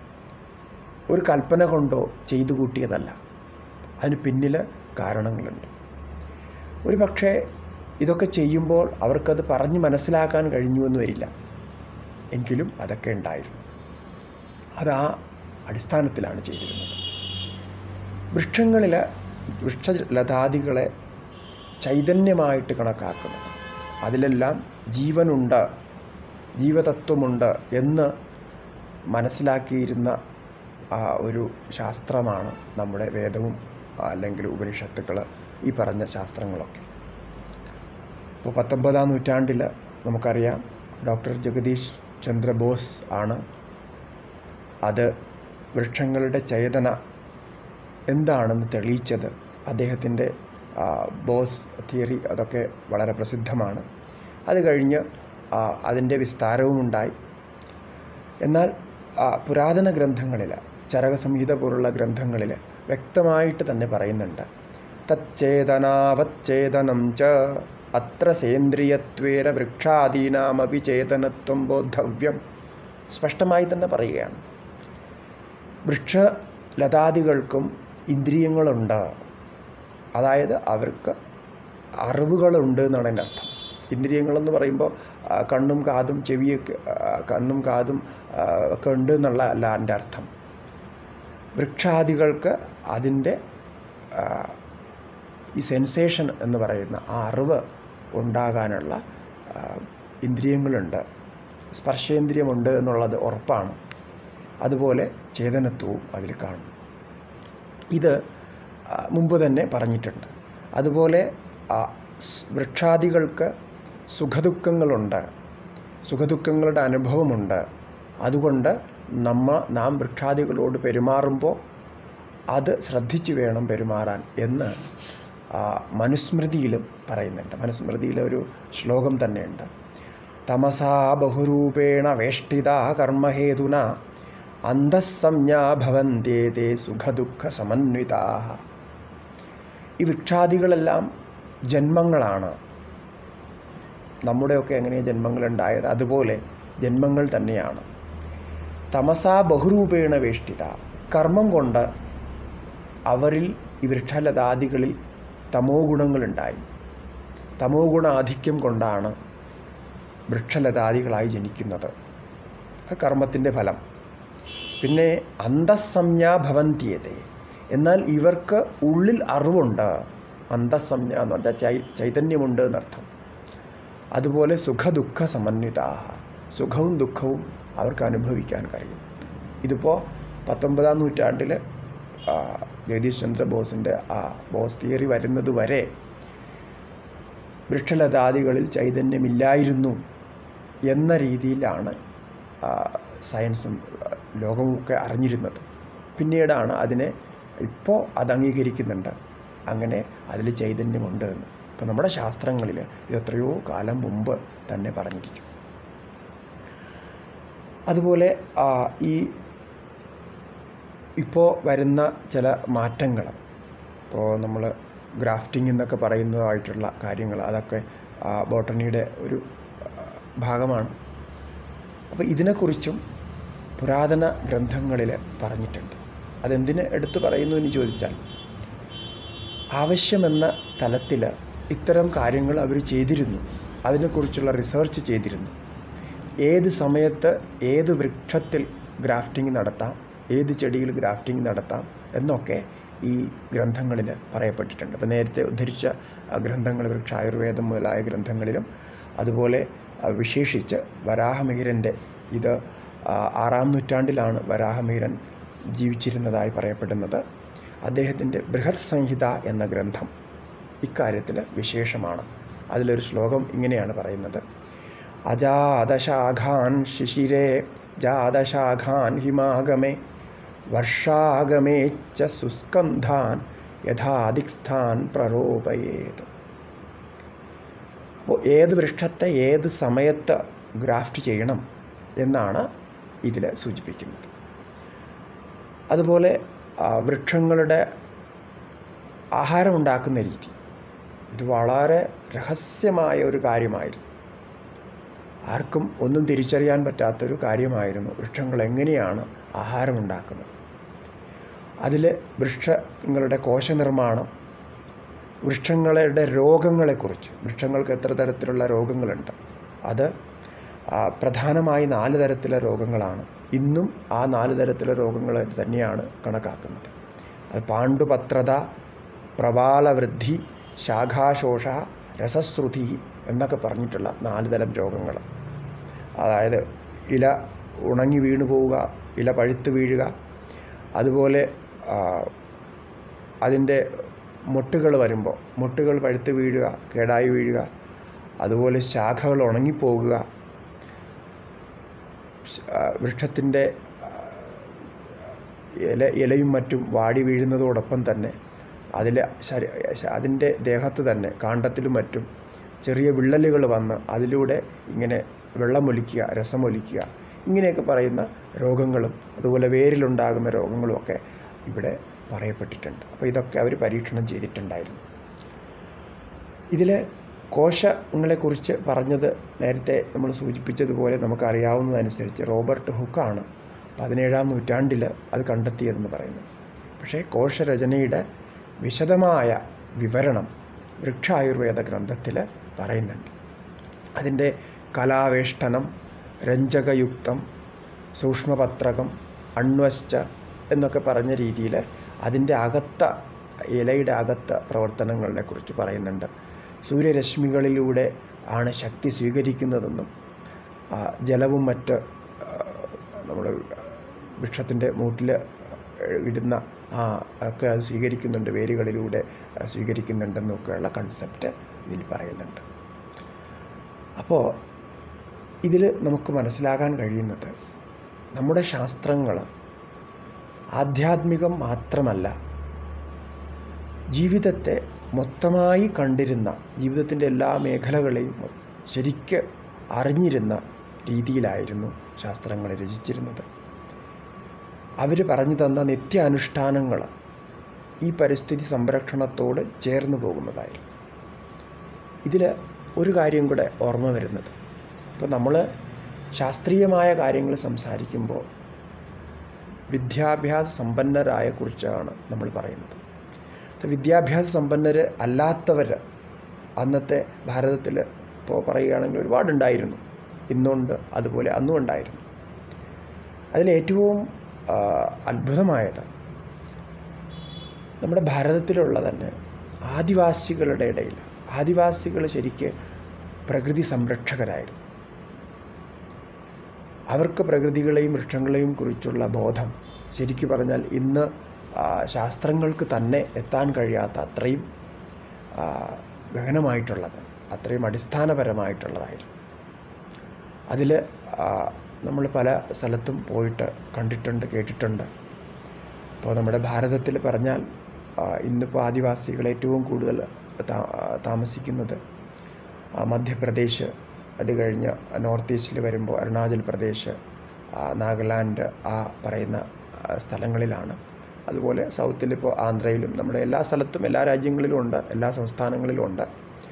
ഒരു കൽപ്പന കൊണ്ടോ ചെയ്തു കൂട്ടിയതല്ല അതിന് പിന്നിൽ കാരണങ്ങളുണ്ട് ഒരു പക്ഷേ ഇതൊക്കെ ചെയ്യുമ്പോൾ അവർക്കത് പറഞ്ഞ് മനസ്സിലാക്കാൻ കഴിഞ്ഞു എന്ന് വരില്ല എങ്കിലും അതൊക്കെ ഉണ്ടായിരുന്നു അത് ആ അടിസ്ഥാനത്തിലാണ് ചെയ്തിരുന്നത് വൃക്ഷങ്ങളിൽ വൃക്ഷലതാദികളെ ചൈതന്യമായിട്ട് കണക്കാക്കുന്നത് അതിലെല്ലാം ജീവനുണ്ട് ജീവതത്വമുണ്ട് എന്ന് മനസ്സിലാക്കിയിരുന്ന ആ ഒരു ശാസ്ത്രമാണ് നമ്മുടെ വേദവും അല്ലെങ്കിൽ ഉപനിഷത്തുക്കൾ ഈ പറഞ്ഞ ശാസ്ത്രങ്ങളൊക്കെ ഇപ്പോൾ പത്തൊമ്പതാം നൂറ്റാണ്ടിൽ നമുക്കറിയാം ഡോക്ടർ ജഗദീഷ് ചന്ദ്ര ബോസ് ആണ് അത് വൃക്ഷങ്ങളുടെ ചേതന എന്താണെന്ന് തെളിയിച്ചത് അദ്ദേഹത്തിൻ്റെ ബോസ് തിയറി അതൊക്കെ വളരെ പ്രസിദ്ധമാണ് അത് കഴിഞ്ഞ് അതിൻ്റെ വിസ്താരവും ഉണ്ടായി എന്നാൽ പുരാതന ഗ്രന്ഥങ്ങളിൽ ചരകസംഹിത പോലുള്ള ഗ്രന്ഥങ്ങളിൽ വ്യക്തമായിട്ട് തന്നെ പറയുന്നുണ്ട് തച്ചേതനാവച്ചേതനം ച അത്ര സേന്ദ്രിയത്വേന വൃക്ഷാദീനാമപി ചേതനത്വം ബോദ്ധവ്യം സ്പഷ്ടമായി തന്നെ പറയുകയാണ് വൃക്ഷലതാദികൾക്കും ഇന്ദ്രിയങ്ങളുണ്ട് അതായത് അവർക്ക് അറിവുകളുണ്ട് എന്നാണ് എൻ്റെ അർത്ഥം ഇന്ദ്രിയങ്ങളെന്ന് പറയുമ്പോൾ കണ്ണും കാതും ചെവിയൊക്കെ കണ്ണും കാതും ഒക്കെ ഉണ്ട് എന്നുള്ള അല്ല എൻ്റെ അർത്ഥം വൃക്ഷാദികൾക്ക് അതിൻ്റെ ഈ സെൻസേഷൻ എന്ന് പറയുന്ന ആ അറിവ് ഉണ്ടാകാനുള്ള ഇന്ദ്രിയങ്ങളുണ്ട് സ്പർശേന്ദ്രിയമുണ്ട് എന്നുള്ളത് ഉറപ്പാണ് അതുപോലെ ചേതനത്വവും അതിൽ കാണും ഇത് മുമ്പ് തന്നെ പറഞ്ഞിട്ടുണ്ട് അതുപോലെ വൃക്ഷാദികൾക്ക് സുഖദുഃഖങ്ങളുണ്ട് സുഖദുഃഖങ്ങളുടെ അനുഭവമുണ്ട് അതുകൊണ്ട് നമ്മ നാം വൃക്ഷാദികളോട് പെരുമാറുമ്പോൾ അത് ശ്രദ്ധിച്ചു വേണം പെരുമാറാൻ എന്ന് മനുസ്മൃതിയിലും പറയുന്നുണ്ട് മനുസ്മൃതിയിലെ ഒരു ശ്ലോകം തന്നെയുണ്ട് തമസാ ബഹുരൂപേണ വേഷ്ടിത കർമ്മഹേതുന അന്തഃസംജ്ഞാ ഭവന്തേതേ സുഖദുഃഖ സമന്വിതാ ഈ വൃക്ഷാദികളെല്ലാം ജന്മങ്ങളാണ് നമ്മുടെയൊക്കെ എങ്ങനെയാണ് ജന്മങ്ങളുണ്ടായത് അതുപോലെ ജന്മങ്ങൾ തന്നെയാണ് തമസാ ബഹുരൂപേണ വേഷ്ടിത കർമ്മം കൊണ്ട് അവരിൽ ഈ വൃക്ഷലതാദികളിൽ തമോ ഗുണങ്ങളുണ്ടായി തമോ ഗുണ ആധിക്യം കൊണ്ടാണ് വൃക്ഷലതാദികളായി ജനിക്കുന്നത് അത് കർമ്മത്തിൻ്റെ ഫലം പിന്നെ അന്തഃസംജ്ഞാ ഭവന്തിയതേ എന്നാൽ ഇവർക്ക് ഉള്ളിൽ അറിവുണ്ട് അന്തഃസംജ്ഞ എന്ന് പറഞ്ഞാൽ ചൈ ചൈതന്യമുണ്ട് എന്നർത്ഥം അതുപോലെ സുഖദുഃഖ സമന്വിത സുഖവും ദുഃഖവും അവർക്ക് അനുഭവിക്കാൻ കഴിയും ഇതിപ്പോൾ പത്തൊമ്പതാം നൂറ്റാണ്ടിൽ ജഗദീഷ് ചന്ദ്ര ബോസിൻ്റെ ആ ബോസ് തിയറി വരുന്നത് വരെ വൃക്ഷലതാദികളിൽ ചൈതന്യമില്ലായിരുന്നു എന്ന രീതിയിലാണ് സയൻസും ലോകമൊക്കെ അറിഞ്ഞിരുന്നത് പിന്നീടാണ് അതിനെ ഇപ്പോൾ അത് അംഗീകരിക്കുന്നുണ്ട് അങ്ങനെ അതിൽ ചൈതന്യമുണ്ട് എന്ന് ഇപ്പം നമ്മുടെ ശാസ്ത്രങ്ങളിൽ ഇത് എത്രയോ കാലം മുമ്പ് തന്നെ പറഞ്ഞിരിക്കും അതുപോലെ ഈ ഇപ്പോൾ വരുന്ന ചില മാറ്റങ്ങൾ ഇപ്പോൾ നമ്മൾ ഗ്രാഫ്റ്റിംഗ് എന്നൊക്കെ പറയുന്നതായിട്ടുള്ള കാര്യങ്ങൾ അതൊക്കെ ബോട്ടണിയുടെ ഒരു ഭാഗമാണ് അപ്പോൾ ഇതിനെക്കുറിച്ചും പുരാതന ഗ്രന്ഥങ്ങളിൽ പറഞ്ഞിട്ടുണ്ട് അതെന്തിന് എടുത്തു പറയുന്നു എന്ന് ചോദിച്ചാൽ ആവശ്യമെന്ന തലത്തിൽ ഇത്തരം കാര്യങ്ങൾ അവർ ചെയ്തിരുന്നു അതിനെക്കുറിച്ചുള്ള റിസർച്ച് ചെയ്തിരുന്നു ഏത് സമയത്ത് ഏത് വൃക്ഷത്തിൽ ഗ്രാഫ്റ്റിംഗ് നടത്താം ഏത് ചെടിയിൽ ഗ്രാഫ്റ്റിംഗ് നടത്താം എന്നൊക്കെ ഈ ഗ്രന്ഥങ്ങളിൽ പറയപ്പെട്ടിട്ടുണ്ട് അപ്പോൾ നേരത്തെ ഉദ്ധരിച്ച ഗ്രന്ഥങ്ങൾ വൃക്ഷ ആയുർവേദം മുതലായ ഗ്രന്ഥങ്ങളിലും അതുപോലെ വിശേഷിച്ച് വരാഹമിഹിരൻ്റെ ഇത് ആറാം നൂറ്റാണ്ടിലാണ് വരാഹമിഹിരൻ ജീവിച്ചിരുന്നതായി പറയപ്പെടുന്നത് അദ്ദേഹത്തിൻ്റെ ബൃഹത് സംഹിത എന്ന ഗ്രന്ഥം ഇക്കാര്യത്തിൽ വിശേഷമാണ് അതിലൊരു ശ്ലോകം ഇങ്ങനെയാണ് പറയുന്നത് അജാതശാഖാൻ ശിശിരേ ജാതശാഖാൻ ഹിമാഗമേ വർഷാഗമേ ച സുസ്കന്ധാൻ യഥാദിക്സ്ഥാൻ പ്രരോപയേത് അപ്പോൾ ഏത് വൃക്ഷത്തെ ഏത് സമയത്ത് ഗ്രാഫ്റ്റ് ചെയ്യണം എന്നാണ് ഇതിൽ സൂചിപ്പിക്കുന്നത് അതുപോലെ വൃക്ഷങ്ങളുടെ ആഹാരം ഉണ്ടാക്കുന്ന രീതി ഇത് വളരെ രഹസ്യമായ ഒരു കാര്യമായിരുന്നു ആർക്കും ഒന്നും തിരിച്ചറിയാൻ പറ്റാത്തൊരു കാര്യമായിരുന്നു വൃക്ഷങ്ങൾ എങ്ങനെയാണ് ആഹാരം ഉണ്ടാക്കുന്നത് അതിൽ വൃക്ഷങ്ങളുടെ കോശനിർമ്മാണം വൃക്ഷങ്ങളുടെ രോഗങ്ങളെക്കുറിച്ച് വൃക്ഷങ്ങൾക്ക് എത്ര തരത്തിലുള്ള രോഗങ്ങളുണ്ട് അത് പ്രധാനമായി നാല് തരത്തിലെ രോഗങ്ങളാണ് ഇന്നും ആ നാല് തരത്തിലെ രോഗങ്ങൾ തന്നെയാണ് കണക്കാക്കുന്നത് അത് പാണ്ഡുപത്രത പ്രവാലവൃദ്ധി ശാഖാശോഷ രസശ്രുതി എന്നൊക്കെ പറഞ്ഞിട്ടുള്ള നാല് തരം രോഗങ്ങൾ അതായത് ഇല ഉണങ്ങി വീണു പോവുക ഇല പഴുത്ത് വീഴുക അതുപോലെ അതിൻ്റെ മൊട്ടുകൾ വരുമ്പോൾ മൊട്ടുകൾ പഴുത്ത് വീഴുക കേടായി വീഴുക അതുപോലെ ശാഖകൾ ഉണങ്ങിപ്പോകുക വൃക്ഷത്തിൻ്റെ ഇല ഇലയും മറ്റും വാടി വീഴുന്നതോടൊപ്പം തന്നെ അതിൽ ശരി അതിൻ്റെ ദേഹത്ത് തന്നെ കാണ്ടത്തിലും മറ്റും ചെറിയ വിള്ളലുകൾ വന്ന് അതിലൂടെ ഇങ്ങനെ വെള്ളമൊലിക്കുക രസമൊലിക്കുക ഇങ്ങനെയൊക്കെ പറയുന്ന രോഗങ്ങളും അതുപോലെ വേരിലുണ്ടാകുന്ന രോഗങ്ങളുമൊക്കെ ഇവിടെ പറയപ്പെട്ടിട്ടുണ്ട് അപ്പോൾ ഇതൊക്കെ അവർ പരീക്ഷണം ചെയ്തിട്ടുണ്ടായിരുന്നു ഇതിൽ കോശങ്ങളെക്കുറിച്ച് പറഞ്ഞത് നേരത്തെ നമ്മൾ സൂചിപ്പിച്ചതുപോലെ നമുക്കറിയാവുന്നതനുസരിച്ച് റോബർട്ട് ഹുക്കാണ് പതിനേഴാം നൂറ്റാണ്ടിൽ അത് കണ്ടെത്തിയതെന്ന് പറയുന്നു പക്ഷേ കോശരചനയുടെ വിശദമായ വിവരണം വൃക്ഷായുർവേദ ഗ്രന്ഥത്തിൽ പറയുന്നുണ്ട് അതിൻ്റെ കലാവേഷ്ടനം രഞ്ജകയുക്തം സൂക്ഷ്മപത്രകം അണ്വശ്ച എന്നൊക്കെ പറഞ്ഞ രീതിയിൽ അതിൻ്റെ അകത്ത ഇലയുടെ അകത്ത പ്രവർത്തനങ്ങളെ കുറിച്ച് പറയുന്നുണ്ട് സൂര്യരശ്മികളിലൂടെ ആണ് ശക്തി സ്വീകരിക്കുന്നതെന്നും ജലവും മറ്റ് നമ്മൾ വൃക്ഷത്തിൻ്റെ മൂട്ടിൽ ഇടുന്ന ആ ഒക്കെ അത് സ്വീകരിക്കുന്നുണ്ട് വേരുകളിലൂടെ സ്വീകരിക്കുന്നുണ്ടെന്നൊക്കെയുള്ള കൺസെപ്റ്റ് ഇതിൽ പറയുന്നുണ്ട് അപ്പോൾ ഇതിൽ നമുക്ക് മനസ്സിലാക്കാൻ കഴിയുന്നത് നമ്മുടെ ശാസ്ത്രങ്ങൾ ആധ്യാത്മികം മാത്രമല്ല ജീവിതത്തെ മൊത്തമായി കണ്ടിരുന്ന ജീവിതത്തിൻ്റെ എല്ലാ മേഖലകളെയും ശരിക്ക് അറിഞ്ഞിരുന്ന രീതിയിലായിരുന്നു ശാസ്ത്രങ്ങൾ രചിച്ചിരുന്നത് അവർ പറഞ്ഞു തന്ന നിത്യാനുഷ്ഠാനങ്ങൾ ഈ പരിസ്ഥിതി സംരക്ഷണത്തോട് ചേർന്ന് പോകുന്നതായിരുന്നു ഇതിൽ ഒരു കാര്യം കൂടെ ഓർമ്മ വരുന്നത് ഇപ്പോൾ നമ്മൾ ശാസ്ത്രീയമായ കാര്യങ്ങൾ സംസാരിക്കുമ്പോൾ വിദ്യാഭ്യാസ സമ്പന്നരായ കുറിച്ചാണ് നമ്മൾ പറയുന്നത് അപ്പോൾ വിദ്യാഭ്യാസ സമ്പന്നർ അല്ലാത്തവർ അന്നത്തെ ഭാരതത്തിൽ ഇപ്പോൾ പറയുകയാണെങ്കിൽ ഒരുപാടുണ്ടായിരുന്നു ഇന്നുണ്ട് അതുപോലെ അന്നും ഉണ്ടായിരുന്നു അതിലേറ്റവും ആ, അത്ഭുതമായത് നമ്മുടെ ഭാരതത്തിലുള്ള തന്നെ ആദിവാസികളുടെ ഇടയിൽ ആദിവാസികൾ ശരിക്ക് പ്രകൃതി സംരക്ഷകരായിരുന്നു അവർക്ക് പ്രകൃതികളെയും വൃക്ഷങ്ങളെയും കുറിച്ചുള്ള ബോധം ശരിക്കു പറഞ്ഞാൽ ഇന്ന് ആ, ശാസ്ത്രങ്ങൾക്ക് തന്നെ എത്താൻ കഴിയാത്ത അത്രയും ആ, ഗഹനമായിട്ടുള്ളത് അത്രയും അടിസ്ഥാനപരമായിട്ടുള്ളതായിരുന്നു അതിൽ നമ്മൾ പല സ്ഥലത്തും പോയിട്ട് കണ്ടിട്ടുണ്ട് കേട്ടിട്ടുണ്ട് ഇപ്പോൾ നമ്മുടെ ഭാരതത്തിൽ പറഞ്ഞാൽ ആ, ഇന്നിപ്പോൾ ആദിവാസികൾ ഏറ്റവും കൂടുതൽ താ- താമസിക്കുന്നത് ആ, മധ്യപ്രദേശ് അത് കഴിഞ്ഞ് നോർത്ത് ഈസ്റ്റിൽ വരുമ്പോൾ അരുണാചൽ പ്രദേശ് ആ, നാഗാലാൻഡ് ആ പറയുന്ന ആ, സ്ഥലങ്ങളിലാണ് അതുപോലെ സൗത്തിലിപ്പോൾ ആന്ധ്രയിലും നമ്മുടെ എല്ലാ സ്ഥലത്തും എല്ലാ രാജ്യങ്ങളിലും ഉണ്ട് എല്ലാ സംസ്ഥാനങ്ങളിലും ഉണ്ട്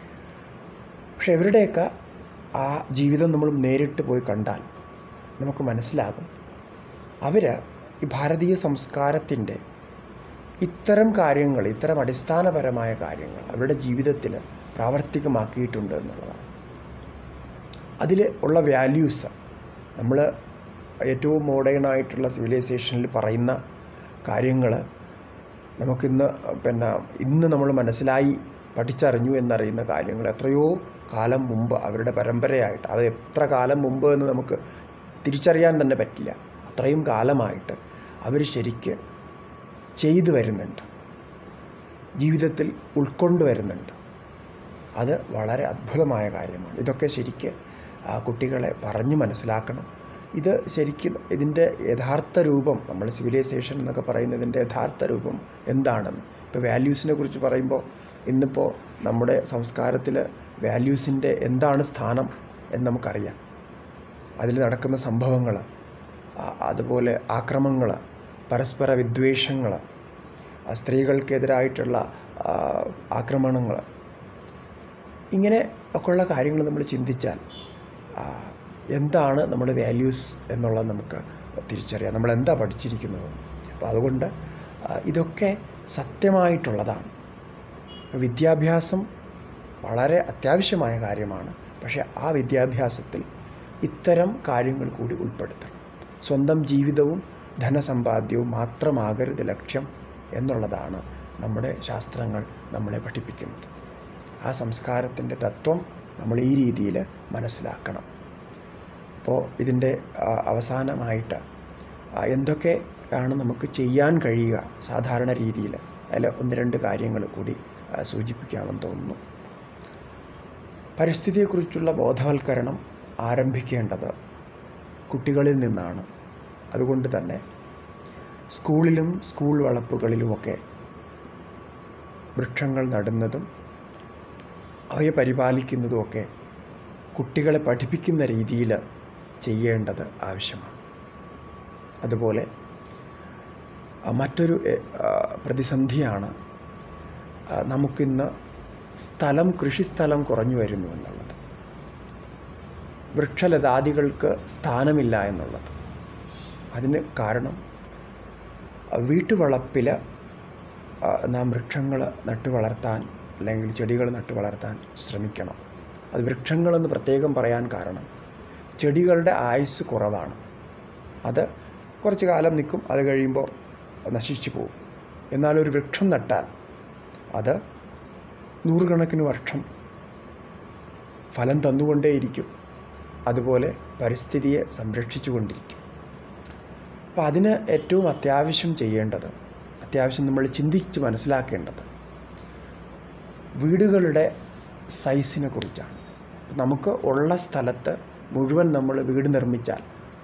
പക്ഷെ ഇവരുടെയൊക്കെ ആ ജീവിതം നമ്മൾ നേരിട്ട് പോയി കണ്ടാൽ നമുക്ക് മനസ്സിലാകും അവർ ഈ ഭാരതീയ സംസ്കാരത്തിൻ്റെ ഇത്തരം കാര്യങ്ങൾ ഇത്തരം അടിസ്ഥാനപരമായ കാര്യങ്ങൾ അവരുടെ ജീവിതത്തിൽ പ്രാവർത്തികമാക്കിയിട്ടുണ്ട് എന്നുള്ളതാണ് അതിൽ ഉള്ള വാല്യൂസ് നമ്മൾ ഏറ്റവും മോഡേൺ ആയിട്ടുള്ള സിവിലൈസേഷനിൽ പറയുന്ന കാര്യങ്ങൾ നമുക്കിന്ന് പിന്നെ ഇന്ന് നമ്മൾ മനസ്സിലായി പഠിച്ചറിഞ്ഞു എന്നറിയുന്ന കാര്യങ്ങൾ എത്രയോ കാലം മുമ്പ് അവരുടെ പരമ്പരയായിട്ട് അത് എത്ര കാലം മുമ്പ് എന്ന് നമുക്ക് തിരിച്ചറിയാൻ തന്നെ പറ്റില്ല അത്രയും കാലമായിട്ട് അവർ ശരിക്ക് ചെയ്തു വരുന്നുണ്ട് ജീവിതത്തിൽ ഉൾക്കൊണ്ട് വരുന്നുണ്ട് അത് വളരെ അദ്ഭുതമായ കാര്യമാണ് ഇതൊക്കെ ശരിക്ക് ആ കുട്ടികളെ പറഞ്ഞു മനസ്സിലാക്കണം ഇത് ശരിക്കും ഇതിൻ്റെ യഥാർത്ഥ രൂപം നമ്മൾ സിവിലൈസേഷൻ എന്നൊക്കെ പറയുന്നതിൻ്റെ യഥാർത്ഥ രൂപം എന്താണെന്ന് ഇപ്പോൾ വാല്യൂസിനെ കുറിച്ച് പറയുമ്പോൾ ഇന്നിപ്പോൾ നമ്മുടെ സംസ്കാരത്തിൽ വാല്യൂസിൻ്റെ എന്താണ് സ്ഥാനം എന്ന് നമുക്കറിയാം അതിൽ നടക്കുന്ന സംഭവങ്ങൾ അതുപോലെ ആക്രമങ്ങൾ പരസ്പര വിദ്വേഷങ്ങൾ സ്ത്രീകൾക്കെതിരായിട്ടുള്ള ആക്രമണങ്ങൾ ഇങ്ങനെ ഒക്കെയുള്ള കാര്യങ്ങൾ നമ്മൾ ചിന്തിച്ചാൽ ആ, എന്താണ് നമ്മുടെ വാല്യൂസ് എന്നുള്ളത് നമുക്ക് തിരിച്ചറിയാം നമ്മൾ എന്താ പഠിച്ചിരിക്കുന്നത് അപ്പോൾ അതുകൊണ്ട് ആ, ഇതൊക്കെ സത്യമായിട്ടുള്ളതാണ് വിദ്യാഭ്യാസം വളരെ അത്യാവശ്യമായ കാര്യമാണ് പക്ഷേ ആ വിദ്യാഭ്യാസത്തിൽ ഇത്തരം കാര്യങ്ങൾ കൂടി ഉൾപ്പെടുത്തണം സ്വന്തം ജീവിതവും ധനസമ്പാദ്യവും മാത്രമാകരുത് ലക്ഷ്യം എന്നുള്ളതാണ് നമ്മുടെ ശാസ്ത്രങ്ങൾ നമ്മളെ പഠിപ്പിക്കുന്നത് ആ സംസ്കാരത്തിൻ്റെ തത്വം നമ്മൾ ഈ രീതിയിൽ മനസ്സിലാക്കണം അപ്പോൾ ഇതിൻ്റെ ആ, അവസാനമായിട്ട് ആ, എന്തൊക്കെയാണ് നമുക്ക് ചെയ്യാൻ കഴിയുക സാധാരണ രീതിയിൽ അതിൽ ഒന്ന് രണ്ട് കാര്യങ്ങൾ കൂടി ആ, സൂചിപ്പിക്കാമെന്ന് തോന്നുന്നു പരിസ്ഥിതിയെക്കുറിച്ചുള്ള ബോധവൽക്കരണം ആരംഭിക്കേണ്ടത് കുട്ടികളിൽ നിന്നാണ് അതുകൊണ്ട് തന്നെ സ്കൂളിലും സ്കൂൾ വളപ്പുകളിലുമൊക്കെ വൃക്ഷങ്ങൾ നടുന്നതും അവയെ പരിപാലിക്കുന്നതുമൊക്കെ കുട്ടികളെ പഠിപ്പിക്കുന്ന രീതിയിൽ ചെയ്യേണ്ടത് ആവശ്യമാണ് അതുപോലെ ആ, മറ്റൊരു എ, ആ, പ്രതിസന്ധിയാണ് ആ, നമുക്കിന്ന് സ്ഥലം കൃഷിസ്ഥലം കുറഞ്ഞു വരുന്നു എന്നുള്ളത് വൃക്ഷലതാദികൾക്ക് സ്ഥാനമില്ല എന്നുള്ളത് അതിന് കാരണം ആ, വീട്ടുവളപ്പിൽ ആ, നാം വൃക്ഷങ്ങൾ നട്ടു വളർത്താൻ അല്ലെങ്കിൽ ചെടികൾ നട്ടു വളർത്താൻ ശ്രമിക്കണം അത് വൃക്ഷങ്ങളെന്ന് പ്രത്യേകം പറയാൻ കാരണം ചെടികളുടെ ആയുസ് കുറവാണ് അത് കുറച്ച് കാലം നിൽക്കും അത് കഴിയുമ്പോൾ നശിച്ചു പോകും എന്നാൽ ഒരു വൃക്ഷം നട്ടാൽ അത് നൂറുകണക്കിന് വർഷം ഫലം തന്നുകൊണ്ടേയിരിക്കും അതുപോലെ പരിസ്ഥിതിയെ സംരക്ഷിച്ചു കൊണ്ടിരിക്കും അപ്പോൾ അതിന് ഏറ്റവും അത്യാവശ്യം ചെയ്യേണ്ടത് അത്യാവശ്യം നമ്മൾ ചിന്തിച്ച് മനസ്സിലാക്കേണ്ടത് വീടുകളുടെ സൈസിനെ കുറിച്ചാണ് നമുക്ക് ഉള്ള സ്ഥലത്ത് മുഴുവൻ നമ്മൾ വീട് നിർമ്മിച്ചാൽ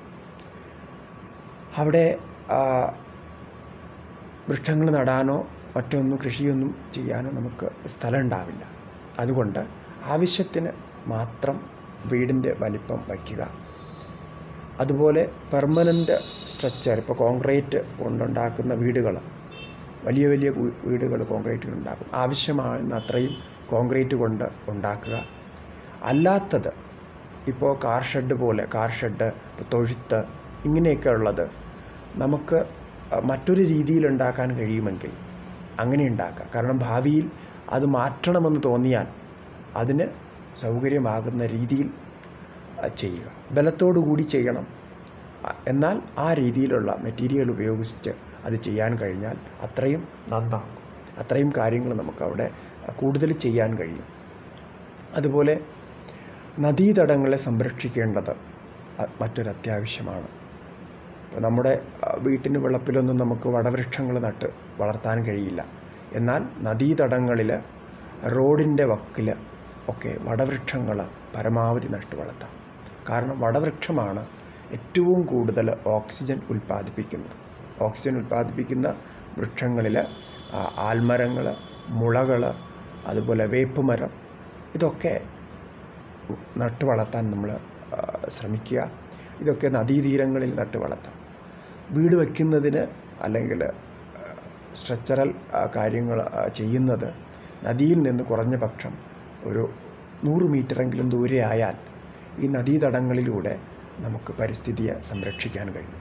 അവിടെ ആ, വൃക്ഷങ്ങൾ നടാനോ മറ്റൊന്നും കൃഷിയൊന്നും ചെയ്യാനോ നമുക്ക് സ്ഥലം ഉണ്ടാവില്ല അതുകൊണ്ട് ആവശ്യത്തിന് മാത്രം വീടിൻ്റെ വലിപ്പം വയ്ക്കുക അതുപോലെ പെർമനൻ്റ് സ്ട്രക്ചർ ഇപ്പോൾ കോൺക്രീറ്റ് കൊണ്ടുണ്ടാക്കുന്ന വീടുകൾ വലിയ വലിയ വീടുകൾ കോൺക്രീറ്റ് ഉണ്ടാക്കും ആവശ്യമാകുന്ന അത്രയും കോൺക്രീറ്റ് കൊണ്ട് ഉണ്ടാക്കുക അല്ലാത്തത് ഇപ്പോൾ കാർ ഷെഡ് പോലെ കാർ ഷെഡ് ഇപ്പോൾ തൊഴുത്ത് ഇങ്ങനെയൊക്കെ ഉള്ളത് നമുക്ക് മറ്റൊരു രീതിയിൽ ഉണ്ടാക്കാൻ കഴിയുമെങ്കിൽ അങ്ങനെ ഉണ്ടാക്കാം കാരണം ഭാവിയിൽ അത് മാറ്റണമെന്ന് തോന്നിയാൽ അതിന് സൗകര്യമാകുന്ന രീതിയിൽ ചെയ്യുക ബലത്തോടു കൂടി ചെയ്യണം എന്നാൽ ആ രീതിയിലുള്ള മെറ്റീരിയൽ ഉപയോഗിച്ച് അത് ചെയ്യാൻ കഴിഞ്ഞാൽ അത്രയും നന്നാകും അത്രയും കാര്യങ്ങൾ നമുക്കവിടെ കൂടുതൽ ചെയ്യാൻ കഴിയും അതുപോലെ നദീതടങ്ങളെ സംരക്ഷിക്കേണ്ടത് മറ്റൊരു അത്യാവശ്യമാണ് ഇപ്പോൾ നമ്മുടെ വീട്ടിന് വിളപ്പിലൊന്നും നമുക്ക് വടവൃക്ഷങ്ങൾ നട്ട് വളർത്താൻ കഴിയില്ല എന്നാൽ നദീതടങ്ങളിൽ റോഡിൻ്റെ വക്കിൽ ഒക്കെ വടവൃക്ഷങ്ങൾ പരമാവധി നട്ട് വളർത്താം കാരണം വടവൃക്ഷമാണ് ഏറ്റവും കൂടുതൽ ഓക്സിജൻ ഉൽപ്പാദിപ്പിക്കുന്നത് ഓക്സിജൻ ഉൽപ്പാദിപ്പിക്കുന്ന വൃക്ഷങ്ങളിൽ ആൽമരങ്ങൾ മുളകൾ അതുപോലെ വേപ്പ് മരം ഇതൊക്കെ നട്ട് വളർത്താൻ നമ്മൾ ശ്രമിക്കുക ഇതൊക്കെ നദീതീരങ്ങളിൽ നട്ട് വളർത്താം വീട് വയ്ക്കുന്നതിന് അല്ലെങ്കിൽ സ്ട്രക്ചറൽ കാര്യങ്ങൾ ചെയ്യുന്നത് നദിയിൽ നിന്ന് കുറഞ്ഞ പക്ഷം ഒരു നൂറ് മീറ്ററെങ്കിലും ദൂരെ ആയാൽ ഈ നദീതടങ്ങളിലൂടെ നമുക്ക് പരിസ്ഥിതിയെ സംരക്ഷിക്കാൻ കഴിയും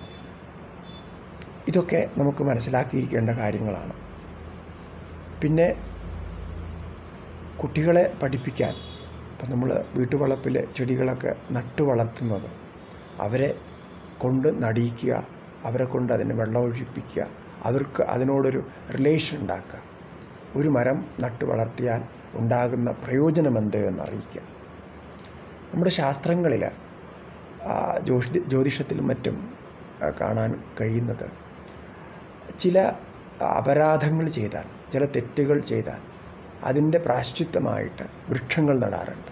ഇതൊക്കെ നമുക്ക് മനസ്സിലാക്കിയിരിക്കേണ്ട കാര്യങ്ങളാണ് പിന്നെ കുട്ടികളെ പഠിപ്പിക്കാൻ ഇപ്പം നമ്മൾ വീട്ടുവളപ്പിൽ ചെടികളൊക്കെ നട്ടു വളർത്തുന്നത് അവരെ കൊണ്ട് നടിയിക്കുക അവരെ കൊണ്ട് അതിന് വെള്ളമൊഴിപ്പിക്കുക അവർക്ക് അതിനോടൊരു റിലേഷൻ ഉണ്ടാക്കുക ഒരു മരം നട്ടു വളർത്തിയാൽ ഉണ്ടാകുന്ന പ്രയോജനമെന്ത് എന്നറിയിക്കുക നമ്മുടെ ശാസ്ത്രങ്ങളിൽ ജ്യോതി ജ്യോതിഷത്തിലും മറ്റും കാണാൻ കഴിയുന്നത് ചില അപരാധങ്ങൾ ചെയ്താൽ ചില തെറ്റുകൾ ചെയ്താൽ അതിൻ്റെ പ്രാശ്ചിത്തമായിട്ട് വൃക്ഷങ്ങൾ നടാറുണ്ട്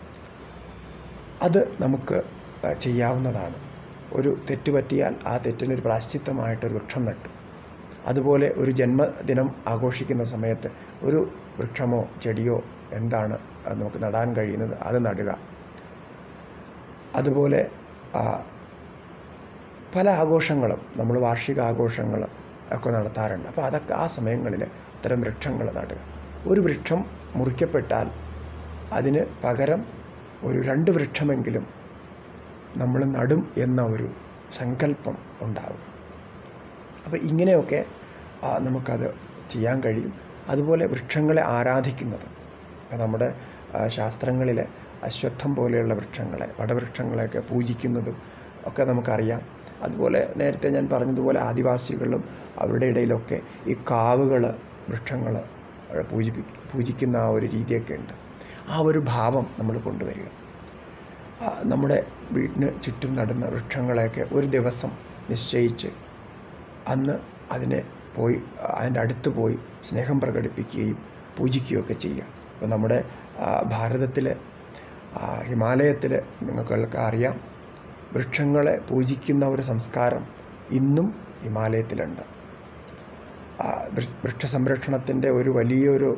അത് നമുക്ക് ചെയ്യാവുന്നതാണ് ഒരു തെറ്റ് പറ്റിയാൽ ആ തെറ്റിനൊരു പ്രാശ്ചിത്തമായിട്ടൊരു വൃക്ഷം നട്ടു അതുപോലെ ഒരു ജന്മദിനം ആഘോഷിക്കുന്ന സമയത്ത് ഒരു വൃക്ഷമോ ചെടിയോ എന്താണ് നമുക്ക് നടാൻ കഴിയുന്നത് അത് നടുക അതുപോലെ പല ആഘോഷങ്ങളും നമ്മൾ വാർഷിക ആഘോഷങ്ങൾ ഒക്കെ നടത്താറുണ്ട് അപ്പോൾ അതൊക്കെ ആ സമയങ്ങളിൽ ഇത്തരം വൃക്ഷങ്ങൾ നടുക ഒരു വൃക്ഷം മുറിക്കപ്പെട്ടാൽ അതിന് പകരം ഒരു രണ്ട് വൃക്ഷമെങ്കിലും നമ്മൾ നടും എന്ന ഒരു സങ്കല്പം ഉണ്ടാവുക അപ്പോൾ ഇങ്ങനെയൊക്കെ നമുക്കത് ചെയ്യാൻ കഴിയും അതുപോലെ വൃക്ഷങ്ങളെ ആരാധിക്കുന്നത് ഇപ്പം നമ്മുടെ ശാസ്ത്രങ്ങളിൽ അശ്വത്ഥം പോലെയുള്ള വൃക്ഷങ്ങളെ വടവൃക്ഷങ്ങളെയൊക്കെ പൂജിക്കുന്നതും ഒക്കെ നമുക്കറിയാം അതുപോലെ നേരത്തെ ഞാൻ പറഞ്ഞതുപോലെ ആദിവാസികളും അവരുടെ ഇടയിലൊക്കെ ഈ കാവുകൾ വൃക്ഷങ്ങൾ പൂജിപ്പി പൂജിക്കുന്ന ആ ഒരു രീതിയൊക്കെ ഉണ്ട് ആ ഒരു ഭാവം നമ്മൾ കൊണ്ടുവരിക നമ്മുടെ വീടിന് ചുറ്റും നടുന്ന വൃക്ഷങ്ങളെയൊക്കെ ഒരു ദിവസം നിശ്ചയിച്ച് അന്ന് അതിനെ പോയി അതിൻ്റെ അടുത്ത് പോയി സ്നേഹം പ്രകടിപ്പിക്കുകയും പൂജിക്കുകയൊക്കെ ചെയ്യുക ഇപ്പോൾ നമ്മുടെ ഭാരതത്തിൽ ഹിമാലയത്തിൽ നിങ്ങൾക്കൊക്കെ അറിയാം വൃക്ഷങ്ങളെ പൂജിക്കുന്ന ഒരു സംസ്കാരം ഇന്നും ഹിമാലയത്തിലുണ്ട് വൃക്ഷ സംരക്ഷണത്തിൻ്റെ ഒരു വലിയൊരു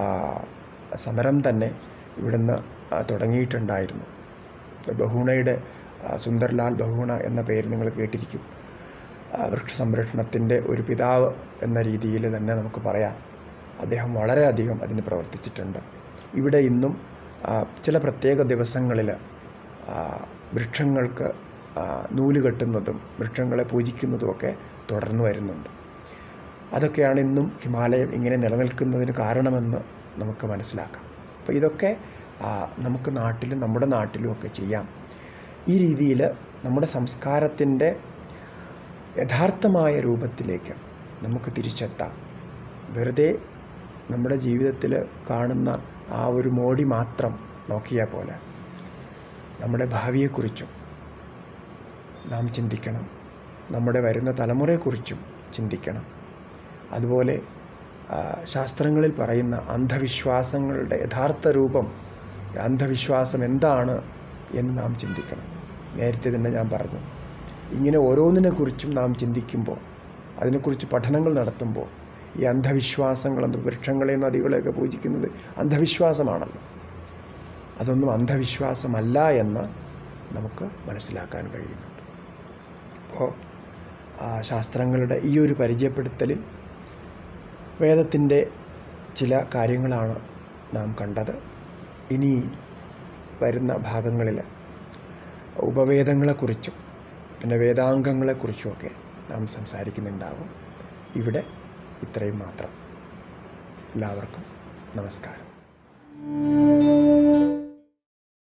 സമരം തന്നെ ഇവിടുന്ന് തുടങ്ങിയിട്ടുണ്ടായിരുന്നു ബഹൂണയുടെ സുന്ദർലാൽ ബഹൂണ എന്ന പേര് നിങ്ങൾ കേട്ടിരിക്കും വൃക്ഷ സംരക്ഷണത്തിൻ്റെ ഒരു പിതാവ് എന്ന രീതിയിൽ തന്നെ നമുക്ക് പറയാം അദ്ദേഹം വളരെയധികം അതിന് പ്രവർത്തിച്ചിട്ടുണ്ട് ഇവിടെ ഇന്നും ചില പ്രത്യേക ദിവസങ്ങളിൽ വൃക്ഷങ്ങൾക്ക് നൂല് കെട്ടുന്നതും വൃക്ഷങ്ങളെ പൂജിക്കുന്നതുമൊക്കെ തുടർന്നു വരുന്നുണ്ട് അതൊക്കെയാണ് ഇന്നും ഹിമാലയം ഇങ്ങനെ നിലനിൽക്കുന്നതിന് കാരണമെന്ന് നമുക്ക് മനസ്സിലാക്കാം അപ്പോൾ ഇതൊക്കെ നമുക്ക് നാട്ടിലും നമ്മുടെ നാട്ടിലും ഒക്കെ ചെയ്യാം ഈ രീതിയിൽ നമ്മുടെ സംസ്കാരത്തിൻ്റെ യഥാർത്ഥമായ രൂപത്തിലേക്ക് നമുക്ക് തിരിച്ചെത്താം വെറുതെ നമ്മുടെ ജീവിതത്തിൽ കാണുന്ന ആ ഒരു മോടി മാത്രം നോക്കിയാൽ പോലെ നമ്മുടെ ഭാവിയെക്കുറിച്ചും നാം ചിന്തിക്കണം നമ്മുടെ വരുന്ന തലമുറയെക്കുറിച്ചും ചിന്തിക്കണം അതുപോലെ ശാസ്ത്രങ്ങളിൽ പറയുന്ന അന്ധവിശ്വാസങ്ങളുടെ യഥാർത്ഥ രൂപം അന്ധവിശ്വാസം എന്താണ് എന്ന് നാം ചിന്തിക്കണം നേരത്തെ തന്നെ ഞാൻ പറഞ്ഞു ഇങ്ങനെ ഓരോന്നിനെക്കുറിച്ചും നാം ചിന്തിക്കുമ്പോൾ അതിനെക്കുറിച്ച് പഠനങ്ങൾ നടത്തുമ്പോൾ ഈ അന്ധവിശ്വാസങ്ങൾ വൃക്ഷങ്ങളെയും നദികളെയൊക്കെ പൂജിക്കുന്നത് അന്ധവിശ്വാസമാണല്ലോ അതൊന്നും അന്ധവിശ്വാസമല്ല എന്ന് നമുക്ക് മനസ്സിലാക്കാൻ കഴിയുന്നുണ്ട് അപ്പോൾ ശാസ്ത്രങ്ങളുടെ ഈ ഒരു പരിചയപ്പെടുത്തലിൽ വേദത്തിൻ്റെ ചില കാര്യങ്ങളാണ് നാം കണ്ടത് ഇനി വരുന്ന ഭാഗങ്ങളിൽ ഉപവേദങ്ങളെക്കുറിച്ചും പിന്നെ വേദാംഗങ്ങളെക്കുറിച്ചുമൊക്കെ നാം സംസാരിക്കുന്നുണ്ടാവും ഇവിടെ ഇത്രയും മാത്രം എല്ലാവർക്കും നമസ്കാരം